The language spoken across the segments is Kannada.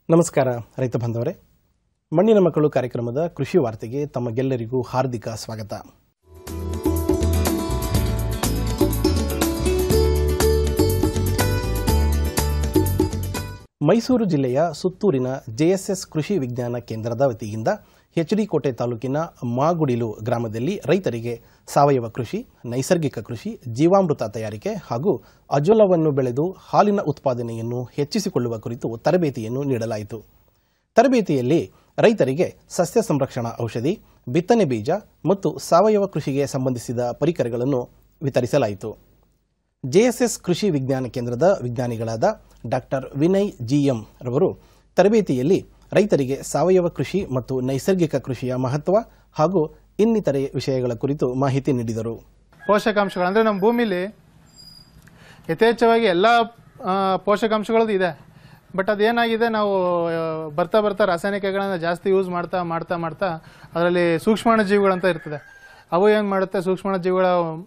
ನಮಸ್ಕಾರ ರೈತ ಬಾಂಧವರೇ ಮಣ್ಣಿನ ಮಕ್ಕಳು ಕಾರ್ಯಕ್ರಮದ ಕೃಷಿ ವಾರ್ತೆಗೆ ತಮಗೆಲ್ಲರಿಗೂ ಹಾರ್ದಿಕ ಸ್ವಾಗತ ಮೈಸೂರು ಜಿಲ್ಲೆಯ ಸುತ್ತೂರಿನ ಜೆಎಸ್ಎಸ್ ಕೃಷಿ ವಿಜ್ಞಾನ ಕೇಂದ್ರದ ವತಿಯಿಂದ ಎಚ್ಡಿ ಕೋಟೆ ತಾಲೂಕಿನ ಮಾಗುಡಿಲು ಗ್ರಾಮದಲ್ಲಿ ರೈತರಿಗೆ ಸಾವಯವ ಕೃಷಿ ನೈಸರ್ಗಿಕ ಕೃಷಿ ಜೀವಾಮೃತ ತಯಾರಿಕೆ ಹಾಗೂ ಅಜೋಲವನ್ನು ಬೆಳೆದು ಹಾಲಿನ ಉತ್ಪಾದನೆಯನ್ನು ಹೆಚ್ಚಿಸಿಕೊಳ್ಳುವ ಕುರಿತು ತರಬೇತಿಯನ್ನು ನೀಡಲಾಯಿತು ತರಬೇತಿಯಲ್ಲಿ ರೈತರಿಗೆ ಸಸ್ಯ ಸಂರಕ್ಷಣಾ ಔಷಧಿ ಬಿತ್ತನೆ ಬೀಜ ಮತ್ತು ಸಾವಯವ ಕೃಷಿಗೆ ಸಂಬಂಧಿಸಿದ ಪರಿಕರಗಳನ್ನು ವಿತರಿಸಲಾಯಿತು ಜೆಎಸ್ಎಸ್ ಕೃಷಿ ವಿಜ್ಞಾನ ಕೇಂದ್ರದ ವಿಜ್ಞಾನಿಗಳಾದ ಡಾಕ್ಟರ್ ವಿನಯ್ ಜಿಎಂ ರವರು ತರಬೇತಿಯಲ್ಲಿ ರೈತರಿಗೆ ಸಾವಯವ ಕೃಷಿ ಮತ್ತು ನೈಸರ್ಗಿಕ ಕೃಷಿಯ ಮಹತ್ವ ಹಾಗೂ ಇನ್ನಿತರೆ ವಿಷಯಗಳ ಕುರಿತು ಮಾಹಿತಿ ನೀಡಿದರು ಪೋಷಕಾಂಶಗಳು ಅಂದರೆ ನಮ್ಮ ಭೂಮಿಲಿ ಯಥೇಚ್ಛವಾಗಿ ಎಲ್ಲ ಆ, ಪೋಷಕಾಂಶಗಳದ್ದು ಇದೆ ಬಟ್ ಅದೇನಾಗಿದೆ ನಾವು ಆ, ಬರ್ತಾ ಬರ್ತಾ ರಾಸಾಯನಿಕಗಳನ್ನು ಜಾಸ್ತಿ ಯೂಸ್ ಮಾಡ್ತಾ ಮಾಡ್ತಾ ಮಾಡ್ತಾ ಅದರಲ್ಲಿ ಸೂಕ್ಷ್ಮಾಣು ಜೀವಿಗಳಂತ ಇರ್ತದೆ ಅವು ಏನು ಮಾಡುತ್ತೆ ಸೂಕ್ಷ್ಮಾಣು ಜೀವಿಗಳ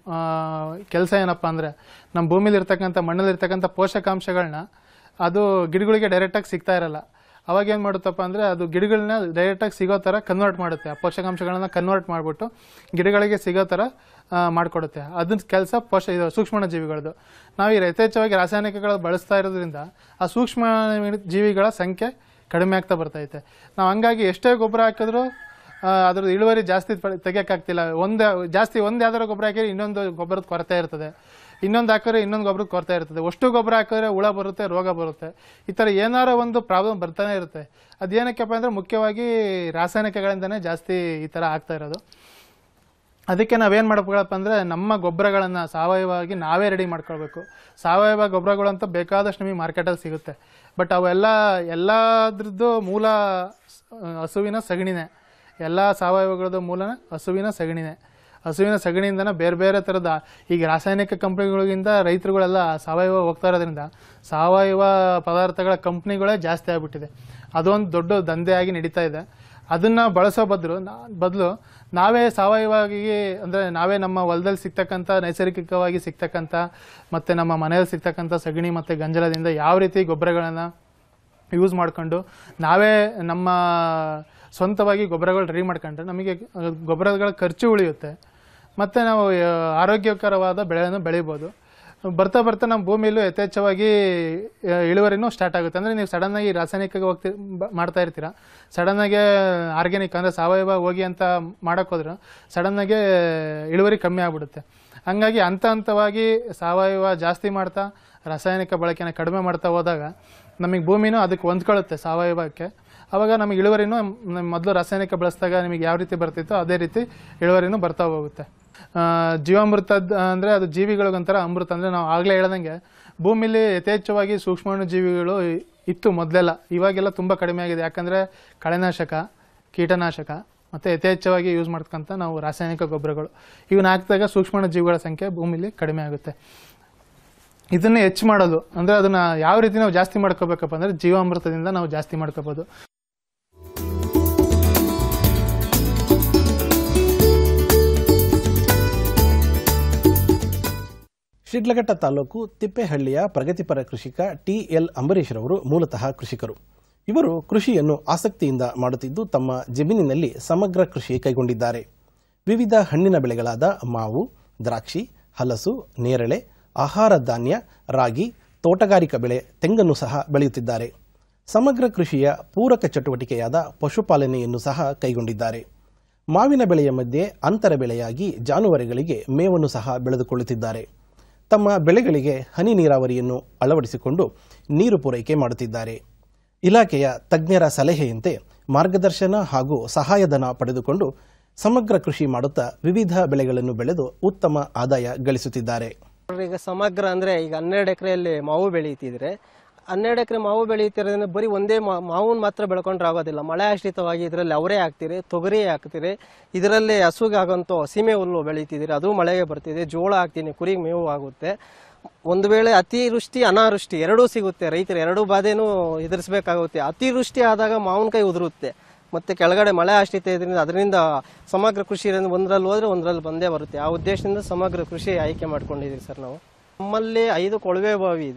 ಕೆಲಸ ಏನಪ್ಪ ಅಂದರೆ ನಮ್ಮ ಭೂಮಿಲಿ ಇರ್ತಕ್ಕಂಥ ಮಣ್ಣಲ್ಲಿ ಇರ್ತಕ್ಕಂಥ ಪೋಷಕಾಂಶಗಳನ್ನ ಅದು ಗಿಡಗಳಿಗೆ ಡೈರೆಕ್ಟಾಗಿ ಸಿಗ್ತಾ ಇರಲ್ಲ ಅವಾಗ ಏನು ಮಾಡುತ್ತಪ್ಪ ಅಂದರೆ ಅದು ಗಿಡಗಳನ್ನ ಡೈರೆಕ್ಟಾಗಿ ಸಿಗೋ ಥರ ಕನ್ವರ್ಟ್ ಮಾಡುತ್ತೆ ಆ ಪೋಷಕಾಂಶಗಳನ್ನ ಕನ್ವರ್ಟ್ ಮಾಡಿಬಿಟ್ಟು ಗಿಡಗಳಿಗೆ ಸಿಗೋ ಥರ ಆ, ಮಾಡಿಕೊಡುತ್ತೆ ಅದನ್ನ ಕೆಲಸ ಪೋಷ ಇದು ಸೂಕ್ಷ್ಮ ಜೀವಿಗಳದ್ದು ನಾವು ಈ ಯಥೇಚ್ಛವಾಗಿ ರಾಸಾಯನಿಕಗಳು ಬಳಸ್ತಾ ಇರೋದ್ರಿಂದ ಆ ಸೂಕ್ಷ್ಮ ಜೀವಿಗಳ ಸಂಖ್ಯೆ ಕಡಿಮೆ ಆಗ್ತಾ ಬರ್ತೈತೆ ನಾವು ಹಂಗಾಗಿ ಎಷ್ಟೇ ಗೊಬ್ಬರ ಹಾಕಿದ್ರು ಆ, ಅದ್ರದ್ದು ಇಳುವರಿ ಜಾಸ್ತಿ ಪ- ತೆಗಿಯಕ್ಕಾಗ್ತಿಲ್ಲ ಒಂದು ಜಾಸ್ತಿ ಒಂದು ಯಾವ್ದಾರ ಗೊಬ್ಬರ ಹಾಕಿದ್ರೆ ಇನ್ನೊಂದು ಗೊಬ್ಬರದ ಕೊರತೆ ಇರ್ತದೆ ಇನ್ನೊಂದು ಹಾಕಿದ್ರೆ ಇನ್ನೊಂದು ಗೊಬ್ಬರದ ಕೊರತೆ ಇರ್ತದೆ ಅಷ್ಟು ಗೊಬ್ಬರ ಹಾಕಿದ್ರೆ ಹುಳ ಬರುತ್ತೆ ರೋಗ ಬರುತ್ತೆ ಈ ಥರ ಏನಾರ ಒಂದು ಪ್ರಾಬ್ಲಮ್ ಬರ್ತಾನೆ ಇರುತ್ತೆ ಅದೇನಕ್ಕಪ್ಪ ಅಂದರೆ ಮುಖ್ಯವಾಗಿ ರಾಸಾಯನಿಕಗಳಿಂದನೇ ಜಾಸ್ತಿ ಈ ಥರ ಆಗ್ತಾ ಇರೋದು ಅದಕ್ಕೆ ನಾವೇನು ಮಾಡ್ಬೇಕಪ್ಪ ಅಂದರೆ ನಮ್ಮ ಗೊಬ್ಬರಗಳನ್ನು ಸಾವಯವವಾಗಿ ನಾವೇ ರೆಡಿ ಮಾಡ್ಕೊಳ್ಬೇಕು ಸಾವಯವ ಗೊಬ್ಬರಗಳು ಅಂತ ಬೇಕಾದಷ್ಟು ನಮಗೆ ಮಾರ್ಕೆಟಲ್ಲಿ ಸಿಗುತ್ತೆ ಬಟ್ ಅವೆಲ್ಲ ಎಲ್ಲದ್ರದ್ದು ಮೂಲ ಸ- ಹಸುವಿನ ಸಗಣಿನೇ ಎಲ್ಲ ಸಾವಯವಗಳದ್ದು ಮೂಲನ ಹಸುವಿನ ಸಗಣಿನೇ ಹಸುವಿನ ಸಗಣಿಯಿಂದನೇ ಬೇರೆ ಬೇರೆ ಥರದ ಈಗ ರಾಸಾಯನಿಕ ಕಂಪ್ನಿಗಳಿಗಿಂತ ರೈತರುಗಳೆಲ್ಲ ಸಾವಯವ ಹೋಗ್ತಾ ಇರೋದ್ರಿಂದ ಸಾವಯವ ಪದಾರ್ಥಗಳ ಕಂಪ್ನಿಗಳೇ ಜಾಸ್ತಿ ಆಗಿಬಿಟ್ಟಿದೆ ಅದೊಂದು ದೊಡ್ಡ ದಂಧೆಯಾಗಿ ನಡೀತಾ ಇದೆ ಅದನ್ನ ಬಳಸೋ ಬದಲು ಬದಲು ನಾವೇ ಸಾವಯವಾಗಿ ಅಂದರೆ ನಾವೇ ನಮ್ಮ ಹೊಲದಲ್ಲಿ ಸಿಗ್ತಕ್ಕಂಥ ನೈಸರ್ಗಿಕವಾಗಿ ಸಿಗ್ತಕ್ಕಂಥ ಮತ್ತು ನಮ್ಮ ಮನೆಯಲ್ಲಿ ಸಿಗ್ತಕ್ಕಂಥ ಸಗಣಿ ಮತ್ತು ಗಂಜಲದಿಂದ ಯಾವ ರೀತಿ ಗೊಬ್ಬರಗಳನ್ನು ಯೂಸ್ ಮಾಡ್ಕೊಂಡು ನಾವೇ ನಮ್ಮ ಸ್ವಂತವಾಗಿ ಗೊಬ್ಬರಗಳು ರೆಡಿ ಮಾಡ್ಕೊಂಡ್ರೆ ನಮಗೆ ಅಹ್, ಗೊಬ್ಬರಗಳ ಖರ್ಚು ಉಳಿಯುತ್ತೆ ಮತ್ತು ನಾವು ಆ, ಆರೋಗ್ಯಕರವಾದ ಬೆಳೆಯನ್ನು ಬೆಳಿಬೋದು ಬರ್ತಾ ಬರ್ತಾ ನಮ್ಮ ಭೂಮಿಯಲ್ಲೂ ಯಥೇಚ್ಛವಾಗಿ ಆ, ಇಳುವರಿನೂ ಸ್ಟಾರ್ಟ್ ಆಗುತ್ತೆ ಅಂದರೆ ನೀವು ಸಡನ್ನಾಗಿ ರಾಸಾಯನಿಕ ಹೋಗ್ತಿ ಬ- ಮಾಡ್ತಾ ಇರ್ತೀರ ಸಡನ್ನಾಗಿ ಆರ್ಗ್ಯಾನಿಕ್ ಅಂದರೆ ಸಾವಯವ ಹೋಗಿ ಅಂತ ಮಾಡೋಕೆ ಹೋದ್ರೆ ಸಡನ್ನಾಗೆ ಇಳುವರಿ ಕಮ್ಮಿ ಆಗ್ಬಿಡುತ್ತೆ ಹಂಗಾಗಿ ಹಂತ ಹಂತವಾಗಿ ಸಾವಯವ ಜಾಸ್ತಿ ಮಾಡ್ತಾ ರಾಸಾಯನಿಕ ಬಳಕೆನ ಕಡಿಮೆ ಮಾಡ್ತಾ ಹೋದಾಗ ನಮಗೆ ಭೂಮಿನೂ ಅದಕ್ಕೆ ಹೊಂದ್ಕೊಳ್ಳುತ್ತೆ ಸಾವಯವಕ್ಕೆ ಅವಾಗ ನಮಗೆ ಇಳುವರಿನೂ ಮ್- ಮೊದಲು ರಾಸಾಯನಿಕ ಬಳಸಿದಾಗ ನಿಮಗೆ ಯಾವ ರೀತಿ ಬರ್ತಿತ್ತೋ ಅದೇ ರೀತಿ ಇಳುವರಿನೂ ಬರ್ತಾ ಹೋಗುತ್ತೆ ಆ, ಜೀವಾಮೃತ ಅಂದರೆ ಅದು ಜೀವಿಗಳಿಗೊಂಥರ ಅಮೃತ ಅಂದರೆ ನಾವು ಆಗಲೇ ಹೇಳ್ದಂಗೆ ಭೂಮಿಲಿ ಯಥೇಚ್ಛವಾಗಿ ಸೂಕ್ಷ್ಮಾಣು ಜೀವಿಗಳು ಇತ್ತು ಮೊದಲೆಲ್ಲ ಇವಾಗೆಲ್ಲ ತುಂಬ ಕಡಿಮೆ ಆಗಿದೆ ಯಾಕಂದರೆ ಕಳೆನಾಶಕ ಕೀಟನಾಶಕ ಮತ್ತು ಯಥೇಚ್ಛವಾಗಿ ಯೂಸ್ ಮಾಡ್ತಕ್ಕಂಥ ನಾವು ರಾಸಾಯನಿಕ ಗೊಬ್ಬರಗಳು ಇವನ್ನ ಹಾಕಿದಾಗ ಸೂಕ್ಷ್ಮಾಣು ಜೀವಿಗಳ ಸಂಖ್ಯೆ ಭೂಮಿಲಿ ಕಡಿಮೆ ಆಗುತ್ತೆ ಇದನ್ನ ಹೆಚ್ಚು ಮಾಡೋದು ಅಂದರೆ ಅದನ್ನ ಯಾವ ರೀತಿ ನಾವು ಜಾಸ್ತಿ ಮಾಡ್ಕೋಬೇಕಪ್ಪ ಅಂದರೆ ಜೀವಾಮೃತದಿಂದ ನಾವು ಜಾಸ್ತಿ ಮಾಡ್ಕೋಬೋದು ಶಿಡ್ಲಘಟ್ಟ ತಾಲೂಕು ತಿಪ್ಪೇಹಳ್ಳಿಯ ಪ್ರಗತಿಪರ ಕೃಷಿಕ ಟಿ ಎಲ್ ಅಂಬರೀಶ್ ರವರು ಮೂಲತಃ ಕೃಷಿಕರು ಇವರು ಕೃಷಿಯನ್ನು ಆಸಕ್ತಿಯಿಂದ ಮಾಡುತ್ತಿದ್ದು ತಮ್ಮ ಜಮೀನಿನಲ್ಲಿ ಸಮಗ್ರ ಕೃಷಿ ಕೈಗೊಂಡಿದ್ದಾರೆ ವಿವಿಧ ಹಣ್ಣಿನ ಬೆಳೆಗಳಾದ ಮಾವು ದ್ರಾಕ್ಷಿ ಹಲಸು ನೇರಳೆ ಆಹಾರ ಧಾನ್ಯ ರಾಗಿ ತೋಟಗಾರಿಕಾ ಬೆಳೆ ತೆಂಗನ್ನು ಸಹ ಬೆಳೆಯುತ್ತಿದ್ದಾರೆ ಸಮಗ್ರ ಕೃಷಿಯ ಪೂರಕ ಚಟುವಟಿಕೆಯಾದ ಪಶುಪಾಲನೆಯನ್ನು ಸಹ ಕೈಗೊಂಡಿದ್ದಾರೆ ಮಾವಿನ ಬೆಳೆಯ ಮಧ್ಯೆ ಅಂತರ ಬೆಳೆಯಾಗಿ ಜಾನುವಾರುಗಳಿಗೆ ಮೇವನ್ನು ಸಹ ಬೆಳೆದುಕೊಳ್ಳುತ್ತಿದ್ದಾರೆ ತಮ್ಮ ಬೆಳೆಗಳಿಗೆ ಹನಿ ನೀರಾವರಿಯನ್ನು ಅಳವಡಿಸಿಕೊಂಡು ನೀರು ಪೂರೈಕೆ ಮಾಡುತ್ತಿದ್ದಾರೆ ಇಲಾಖೆಯ ತಜ್ಞರ ಸಲಹೆಯಂತೆ ಮಾರ್ಗದರ್ಶನ ಹಾಗೂ ಸಹಾಯಧನ ಪಡೆದುಕೊಂಡು ಸಮಗ್ರ ಕೃಷಿ ಮಾಡುತ್ತಾ ವಿವಿಧ ಬೆಳೆಗಳನ್ನು ಬೆಳೆದು ಉತ್ತಮ ಆದಾಯ ಗಳಿಸುತ್ತಿದ್ದಾರೆ ಈಗ ಸಮಗ್ರ ಅಂದ್ರೆ ಈಗ ಹನ್ನೆರಡು ಎಕರೆಯಲ್ಲಿ ಮಾವು ಬೆಳೀತಿದ್ರೆ ಹನ್ನೆರಡು ಎಕರೆ ಮಾವು ಬೆಳೀತಿರೋದ್ರಿಂದ ಬರೀ ಒಂದೇ ಮಾವನ್ ಮಾತ್ರ ಬೆಳ್ಕೊಂಡ್ರೆ ಆಗೋದಿಲ್ಲ ಮಳೆ ಆಶ್ರಿತವಾಗಿ ಇದರಲ್ಲಿ ಅವರೇ ಹಾಕ್ತೀರಿ ತೊಗರಿ ಹಾಕ್ತೀರಿ ಇದರಲ್ಲಿ ಹಸುಗೆ ಆಗಂತೂ ಸೀಮೆ ಹುಲ್ಲು ಬೆಳೀತಿದ್ದೀರಿ ಅದು ಮಳೆಗೆ ಬರ್ತಿದೆ ಜೋಳ ಹಾಕ್ತೀನಿ ಕುರಿಗೆ ಮೇವು ಆಗುತ್ತೆ ಒಂದು ವೇಳೆ ಅತಿವೃಷ್ಟಿ ಅನಾವೃಷ್ಟಿ ಎರಡೂ ಸಿಗುತ್ತೆ ರೈತರು ಎರಡೂ ಬಾಧೆನೂ ಎದುರಿಸಬೇಕಾಗುತ್ತೆ ಅತಿವೃಷ್ಟಿ ಆದಾಗ ಮಾವಿನಕಾಯಿ ಉದುರುತ್ತೆ ಮತ್ತೆ ಕೆಳಗಡೆ ಮಳೆ ಆಶ್ರಿತ ಇದರಿಂದ ಅದರಿಂದ ಸಮಗ್ರ ಕೃಷಿ ಇರೋದ್ರಿಂದ ಒಂದರಲ್ಲಿ ಹೋದ್ರೆ ಒಂದರಲ್ಲಿ ಬಂದೇ ಬರುತ್ತೆ ಆ ಉದ್ದೇಶದಿಂದ ಸಮಗ್ರ ಕೃಷಿ ಆಯ್ಕೆ ಮಾಡ್ಕೊಂಡಿದ್ದೀವಿ ಸರ್ ನಾವು ನಮ್ಮಲ್ಲಿ ಐದು ಕೊಳವೆ ಬಾವಿ ಇದೆ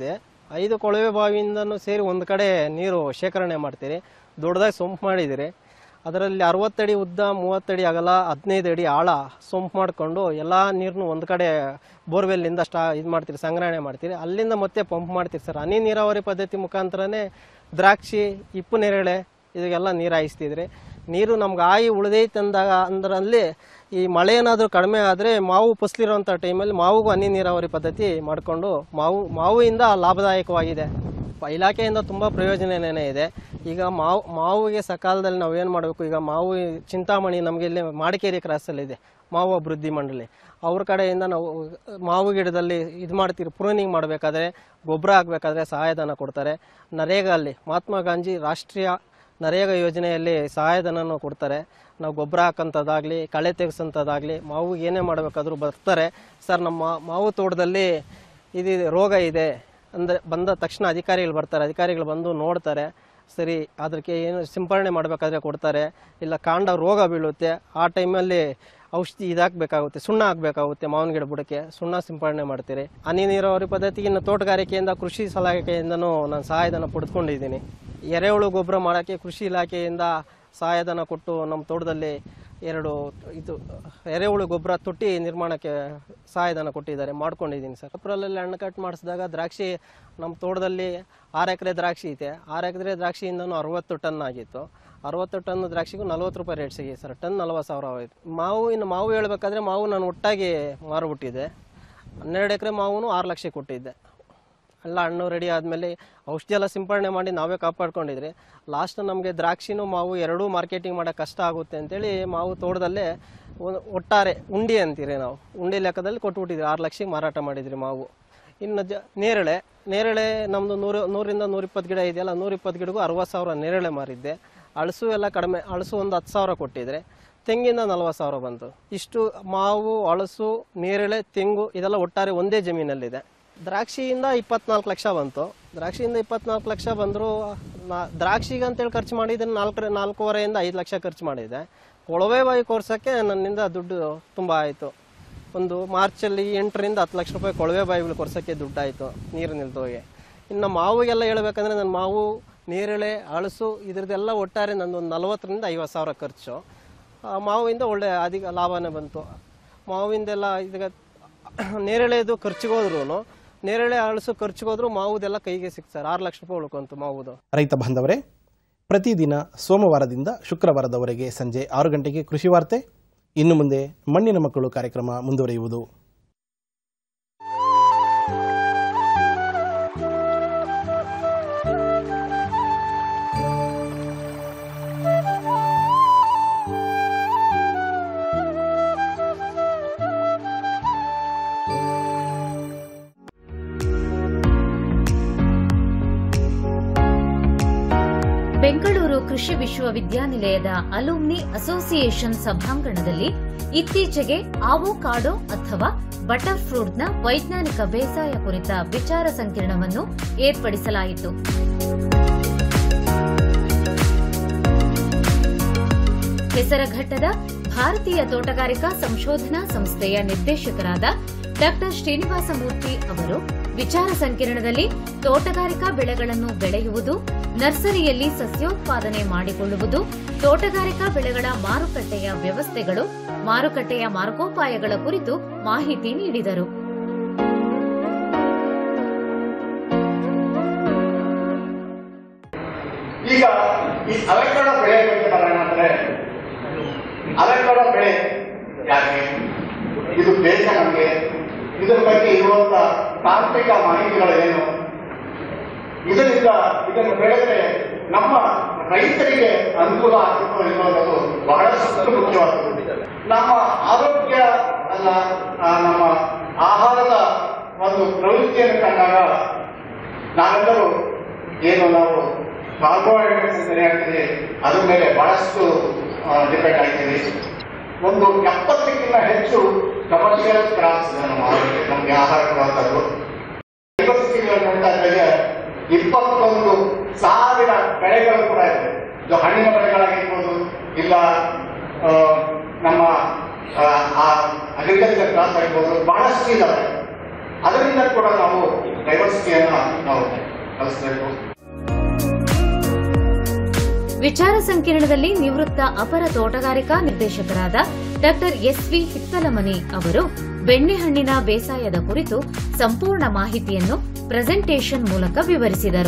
ಐದು ಕೊಳವೆ ಬಾವಿಯಿಂದನೂ ಸೇರಿ ಒಂದು ಕಡೆ ನೀರು ಶೇಖರಣೆ ಮಾಡ್ತೀರಿ ದೊಡ್ಡದಾಗಿ ಸೊಂಪು ಮಾಡಿದಿರಿ ಅದರಲ್ಲಿ ಅರವತ್ತಡಿ ಉದ್ದ ಮೂವತ್ತಡಿ ಅಗಲ ಹದಿನೈದು ಅಡಿ ಆಳ ಸೊಂಪು ಮಾಡಿಕೊಂಡು ಎಲ್ಲ ನೀರನ್ನು ಒಂದು ಕಡೆ ಬೋರ್ವೆಲ್ಲಿಂದ ಸ್ಟಾ ಇದು ಮಾಡ್ತೀರಿ ಸಂಗ್ರಹಣೆ ಮಾಡ್ತೀರಿ ಅಲ್ಲಿಂದ ಮತ್ತೆ ಪಂಪ್ ಮಾಡ್ತೀರಿ ಸರ್ ಹನಿ ನೀರಾವರಿ ಪದ್ಧತಿ ಮುಖಾಂತರನೇ ದ್ರಾಕ್ಷಿ ಇಪ್ಪು ನೇರಳೆ ಇದಕ್ಕೆಲ್ಲ ನೀರು ಹಾಯಿಸ್ತಿದ್ರಿ ನೀರು ನಮ್ಗೆ ಆಯಿ ಉಳಿದೈತೆ ಅಂದಾಗ ಅಂದ್ರಲ್ಲಿ ಈ ಮಳೆ ಏನಾದರೂ ಕಡಿಮೆ ಆದರೆ ಮಾವು ಫಸಲಿರೋಂಥ ಟೈಮಲ್ಲಿ ಮಾವಿಗೂ ಹನಿ ನೀರಾವರಿ ಪದ್ಧತಿ ಮಾಡಿಕೊಂಡು ಮಾವು ಮಾವಿಂದ ಲಾಭದಾಯಕವಾಗಿದೆ ಪ- ಇಲಾಖೆಯಿಂದ ತುಂಬ ಪ್ರಯೋಜನನೇ ಇದೆ ಈಗ ಮಾವು ಮಾವಿಗೆ ಸಕಾಲದಲ್ಲಿ ನಾವು ಏನು ಮಾಡಬೇಕು ಈಗ ಮಾವು ಚಿಂತಾಮಣಿ ನಮಗೆ ಇಲ್ಲಿ ಮಾಡಿಕೇರಿ ಕ್ರಾಸಲ್ಲಿದೆ ಮಾವು ಅಭಿವೃದ್ಧಿ ಮಂಡಳಿ ಅವ್ರ ಕಡೆಯಿಂದ ನಾವು ಮಾವು ಗಿಡದಲ್ಲಿ ಇದು ಮಾಡ್ತೀರಿ ಪ್ರೂನಿಂಗ್ ಮಾಡಬೇಕಾದ್ರೆ ಗೊಬ್ಬರ ಹಾಕಬೇಕಾದ್ರೆ ಸಹಾಯಧನ ಕೊಡ್ತಾರೆ ನರೇಗಲ್ಲಿ ಮಹಾತ್ಮ ಗಾಂಧಿ ರಾಷ್ಟ್ರೀಯ ನರೇಗಾ ಯೋಜನೆಯಲ್ಲಿ ಸಹಾಯಧನನೂ ಕೊಡ್ತಾರೆ ನಾವು ಗೊಬ್ಬರ ಹಾಕೋಂಥದ್ದಾಗಲಿ ಕಳೆ ತೆಗೆಸೋಂಥದ್ದಾಗಲಿ ಮಾವಿಗೆ ಏನೇ ಮಾಡಬೇಕಾದ್ರೂ ಬರ್ತಾರೆ ಸರ್ ನಮ್ಮ ಮಾವು ತೋಟದಲ್ಲಿ ಇದು ರೋಗ ಇದೆ ಅಂದರೆ ಬಂದ ತಕ್ಷಣ ಅಧಿಕಾರಿಗಳು ಬರ್ತಾರೆ ಅಧಿಕಾರಿಗಳು ಬಂದು ನೋಡ್ತಾರೆ ಸರಿ ಅದಕ್ಕೆ ಏನು ಸಿಂಪರಣೆ ಮಾಡಬೇಕಾದ್ರೆ ಕೊಡ್ತಾರೆ ಇಲ್ಲ ಕಾಂಡ ರೋಗ ಬೀಳುತ್ತೆ ಆ ಟೈಮಲ್ಲಿ ಔಷಧಿ ಇದಾಕಬೇಕಾಗುತ್ತೆ ಸುಣ್ಣ ಹಾಕಬೇಕಾಗುತ್ತೆ ಮಾವಿನ ಗಿಡ ಬುಡಕ್ಕೆ ಸುಣ್ಣ ಸಿಂಪರಣೆ ಮಾಡ್ತೀರಿ ಹನಿ ನೀರಾವರಿ ಪದ್ಧತಿಗೆ ಇನ್ನು ತೋಟಗಾರಿಕೆಯಿಂದ ಕೃಷಿ ಸಲಹೆಯಿಂದನೂ ನಾನು ಸಹಾಯಧನ ಪಡೆದುಕೊಂಡಿದ್ದೀನಿ ಎರೆಹುಳು ಗೊಬ್ಬರ ಮಾಡೋಕ್ಕೆ ಕೃಷಿ ಇಲಾಖೆಯಿಂದ ಸಹಾಯಧನ ಕೊಟ್ಟು ನಮ್ಮ ತೋಟದಲ್ಲಿ ಎರಡು ಇದು ಎರೆಹುಳು ಗೊಬ್ಬರ ತೊಟ್ಟಿ ನಿರ್ಮಾಣಕ್ಕೆ ಸಹಾಯಧನ ಕೊಟ್ಟಿದ್ದಾರೆ ಮಾಡ್ಕೊಂಡಿದ್ದೀನಿ ಸರ್ ಏಪ್ರಿಲಲ್ಲಿ ಹಣ್ಣು ಕಟ್ ಮಾಡಿಸಿದಾಗ ದ್ರಾಕ್ಷಿ ನಮ್ಮ ತೋಟದಲ್ಲಿ ಆರು ಎಕರೆ ದ್ರಾಕ್ಷಿ ಇದೆ ಆರು ಎಕರೆ ದ್ರಾಕ್ಷಿಯಿಂದನೂ ಅರವತ್ತು ಟನ್ ಆಗಿತ್ತು ಅರವತ್ತು ಟನ್ ದ್ರಾಕ್ಷಿಗೂ ನಲ್ವತ್ತು ರೂಪಾಯಿ ರೇಟ್ ಸಿಗಿದೆ ಸರ್ ಟನ್ ನಲ್ವತ್ತು ಸಾವಿರ ಆಯಿತು ಮಾವು ಇನ್ನು ಮಾವು ಹೇಳ್ಬೇಕಾದ್ರೆ ಮಾವು ನಾನು ಒಟ್ಟಾಗಿ ಮಾರುಬಿಟ್ಟಿದ್ದೆ ಹನ್ನೆರಡು ಎಕರೆ ಮಾವು ಆರು ಲಕ್ಷ ಕೊಟ್ಟಿದ್ದೆ ಎಲ್ಲ ಹಣ್ಣು ರೆಡಿ ಆದಮೇಲೆ ಔಷಧಿ ಎಲ್ಲ ಸಿಂಪರಣೆ ಮಾಡಿ ನಾವೇ ಕಾಪಾಡ್ಕೊಂಡಿದ್ರಿ ಲಾಸ್ಟ್ ನಮಗೆ ದ್ರಾಕ್ಷಿನೂ ಮಾವು ಎರಡೂ ಮಾರ್ಕೆಟಿಂಗ್ ಮಾಡೋಕೆ ಕಷ್ಟ ಆಗುತ್ತೆ ಅಂತೇಳಿ ಮಾವು ತೋಟದಲ್ಲೇ ಒಂದು ಒಟ್ಟಾರೆ ಉಂಡಿ ಅಂತೀರಿ ನಾವು ಉಂಡಿ ಲೆಕ್ಕದಲ್ಲಿ ಕೊಟ್ಬಿಟ್ಟಿದ್ರಿ ಆರು ಲಕ್ಷಕ್ಕೆ ಮಾರಾಟ ಮಾಡಿದ್ರಿ ಮಾವು ಇನ್ನು ಜ ನೇರಳೆ ನೇರಳೆ ನಮ್ಮದು ನೂರು ನೂರಿಂದ ನೂರಿಪ್ಪತ್ತು ಗಿಡ ಇದೆಯಲ್ಲ ನೂರಿಪ್ಪತ್ತು ಗಿಡಗೂ ಅರವತ್ತು ಸಾವಿರ ನೇರಳೆ ಮಾರಿದ್ದೆ ಅಳಸು ಎಲ್ಲ ಕಡಿಮೆ ಅಳಸು ಒಂದು ಹತ್ತು ಸಾವಿರ ಕೊಟ್ಟಿದ್ರೆ ತೆಂಗಿಂದ ನಲ್ವತ್ತು ಸಾವಿರ ಬಂತು ಇಷ್ಟು ಮಾವು ಅಳಸು ನೇರಳೆ ತೆಂಗು ಇದೆಲ್ಲ ಒಟ್ಟಾರೆ ಒಂದೇ ಜಮೀನಲ್ಲಿದೆ ದ್ರಾಕ್ಷಿಯಿಂದ ಇಪ್ಪತ್ನಾಲ್ಕು ಲಕ್ಷ ಬಂತು ದ್ರಾಕ್ಷಿಯಿಂದ ಇಪ್ಪತ್ನಾಲ್ಕು ಲಕ್ಷ ಬಂದರೂ ನಾ ದ್ರಾಕ್ಷಿಗೆ ಅಂತೇಳಿ ಖರ್ಚು ಮಾಡಿದ್ರೆ ನಾಲ್ಕರೆ ನಾಲ್ಕೂವರೆಯಿಂದ ಐದು ಲಕ್ಷ ಖರ್ಚು ಮಾಡಿದೆ ಕೊಳವೆ ಬಾವಿ ಕೋರ್ಸೋಕ್ಕೆ ನನ್ನಿಂದ ದುಡ್ಡು ತುಂಬ ಆಯಿತು ಒಂದು ಮಾರ್ಚಲ್ಲಿ ಎಂಟರಿಂದ ಹತ್ತು ಲಕ್ಷ ರೂಪಾಯಿ ಕೊಳವೆ ಬಾವಿಗಳು ಕೊರ್ಸೋಕ್ಕೆ ದುಡ್ಡಾಯಿತು ನೀರು ನಿಲ್ದೋಗಿ ಇನ್ನು ಮಾವಿಗೆಲ್ಲ ಹೇಳ್ಬೇಕಂದ್ರೆ ನನ್ನ ಮಾವು ನೇರಳೆ ಅಳಸು ಇದ್ರದ್ದೆಲ್ಲ ಒಟ್ಟಾರೆ ನಂದು ಒಂದು ನಲ್ವತ್ತರಿಂದ ಐವತ್ತು ಸಾವಿರ ಖರ್ಚು ಆ ಮಾವಿಂದ ಒಳ್ಳೆ ಅಧಿಕ ಲಾಭನೇ ಬಂತು ಮಾವಿಂದೆಲ್ಲ ಇದಕ್ಕೆ ನೇರಳೆದು ಖರ್ಚಿಗೆ ಹೋದ್ರೂ ನೇರಳೆ ಅಳಸು ಖರ್ಚಿಗೆ ಹೋದ್ರು ಮಾವುದೆಲ್ಲ ಕೈಗೆ ಸಿಗ್ತಾರೆ ಆರು ಲಕ್ಷ ರೂಪಾಯಿ ಉಳ್ಕೊಂತು ಮಾವುದು ರೈತ ಬಾಂಧವರೇ ಪ್ರತಿದಿನ ಸೋಮವಾರದಿಂದ ಶುಕ್ರವಾರದವರೆಗೆ ಸಂಜೆ ಆರು ಗಂಟೆಗೆ ಕೃಷಿ ವಾರ್ತೆ ಇನ್ನು ಮುಂದೆ ಮಣ್ಣಿನ ಮಕ್ಕಳು ಕಾರ್ಯಕ್ರಮ ಮುಂದುವರಿಯುವುದು ಬೆಂಗಳೂರು ಕೃಷಿ ವಿಶ್ವವಿದ್ಯಾನಿಲಯದ ಅಲುಮ್ನಿ ಅಸೋಸಿಯೇಷನ್ ಸಭಾಂಗಣದಲ್ಲಿ ಇತ್ತೀಚೆಗೆ ಆವೋಕಾಡೋ ಅಥವಾ ಬಟರ್ ಫ್ರೂಟ್ನ ವೈಜ್ಞಾನಿಕ ಬೇಸಾಯ ಕುರಿತ ವಿಚಾರ ಸಂಕಿರಣವನ್ನು ಏರ್ಪಡಿಸಲಾಯಿತು ಹೆಸರಘಟ್ಟದ ಭಾರತೀಯ ತೋಟಗಾರಿಕಾ ಸಂಶೋಧನಾ ಸಂಸ್ಥೆಯ ನಿರ್ದೇಶಕರಾದ ಡಾಕ್ಟರ್ ಶ್ರೀನಿವಾಸ ಮೂರ್ತಿ ಅವರು ವಿಚಾರ ಸಂಕಿರಣದಲ್ಲಿ ತೋಟಗಾರಿಕಾ ಬೆಳೆಗಳನ್ನು ಬೆಳೆಯುವುದು ನರ್ಸರಿಯಲ್ಲಿ ಸಸ್ಯೋತ್ಪಾದನೆ ಮಾಡಿಕೊಳ್ಳುವುದು ತೋಟಗಾರಿಕಾ ಬೆಳೆಗಳ ಮಾರುಕಟ್ಟೆಯ ವ್ಯವಸ್ಥೆಗಳು ಮಾರುಕಟ್ಟೆಯ ಮಾರ್ಗೋಪಾಯಗಳ ಕುರಿತು ಮಾಹಿತಿ ನೀಡಿದರು ಈಗ ಈ ಅಲೆಕ್ಟ್ರಾಡ ಬೆಳೆ ಬಗ್ಗೆ ಬರೋಣ ಅಂದ್ರೆ ಅಲೆಕ್ಟ್ರಾಡ ಬೆಳೆ ಯಾಕೆ ಇದು ಬೇಕಾ ನಮಗೆ ಇದರ ಬಗ್ಗೆ ಇರುವಂತ ತಾಂತ್ರಿಕ ಮಾಹಿತಿಗಳು ಏನು ಇದರಿಂದ ಇದನ್ನು ಬೆಳೆದ್ರೆ ನಮ್ಮ ರೈತರಿಗೆ ಅನುಕೂಲ ಆಗುತ್ತೋ ಇಲ್ಲೋ ಅನ್ನೋದು ಬಹಳಷ್ಟು ಮುಖ್ಯವಾಗುತ್ತದೆ ನಮ್ಮ ಆರೋಗ್ಯ ಅಲ್ಲ ಆ, ನಮ್ಮ ಆಹಾರದ ಒಂದು ಪ್ರವೃತ್ತಿಯನ್ನು ಕಂಡಾಗ ನಾವೆಲ್ಲರೂ ಏನು ನಾವು ಕಾರ್ಬೋಹೈಡ್ರೇಟ್ಸ್ ಅಂತ ಹೇಳ್ತೀವಿ ಅದ್ರ ಮೇಲೆ ಬಹಳಷ್ಟು ಡಿಪೆಂಡ್ ಆಗ್ತೀವಿ ಒಂದು ಎಪ್ಪತ್ತಕ್ಕಿಂತ ಹೆಚ್ಚು ಕಮರ್ಷಿಯಲ್ ಕ್ರಾಪ್ಸ್ ನಮ್ಮ ಆರೋಗ್ಯ ನಮಗೆ ಆಹಾರ ಕೊಡುವಂಥದ್ದು ಡೈವರ್ಸಿಟಿಗಳು ನೋಡ್ತಾ ಇದ್ದಾಗ ಇಪ್ಪತ್ತೊಂದು ಸಾವಿರ ಬೆಳೆಗಳು ಕೂಡ ಇದೆ ಇದು ಹಣ್ಣಿನ ಬೆಳೆಗಳಾಗಿರ್ಬೋದು ಇಲ್ಲ ಆ, ನಮ್ಮ ಅಗ್ರಿಕಲ್ಚರ್ ಕ್ರಾಪ್ ಆಗಿರ್ಬೋದು ಬಹಳಷ್ಟು ಇದಾವೆ ಅದರಿಂದ ಕೂಡ ನಾವು ಡೈವರ್ಸಿಟಿಯನ್ನ ನಾವು ಕಲಿಸಬೇಕು ವಿಚಾರ ಸಂಕಿರಣದಲ್ಲಿ ನಿವೃತ್ತ ಅಪರ ತೋಟಗಾರಿಕಾ ನಿರ್ದೇಶಕರಾದ ಡಾಕ್ಟರ್ ಎಸ್ವಿ ಹಿತ್ತಲಮನಿ ಅವರು ಬೆಣ್ಣೆಹಣ್ಣಿನ ಬೇಸಾಯದ ಕುರಿತು ಸಂಪೂರ್ಣ ಮಾಹಿತಿಯನ್ನು ಪ್ರೆಸೆಂಟೇಷನ್ ಮೂಲಕ ವಿವರಿಸಿದರು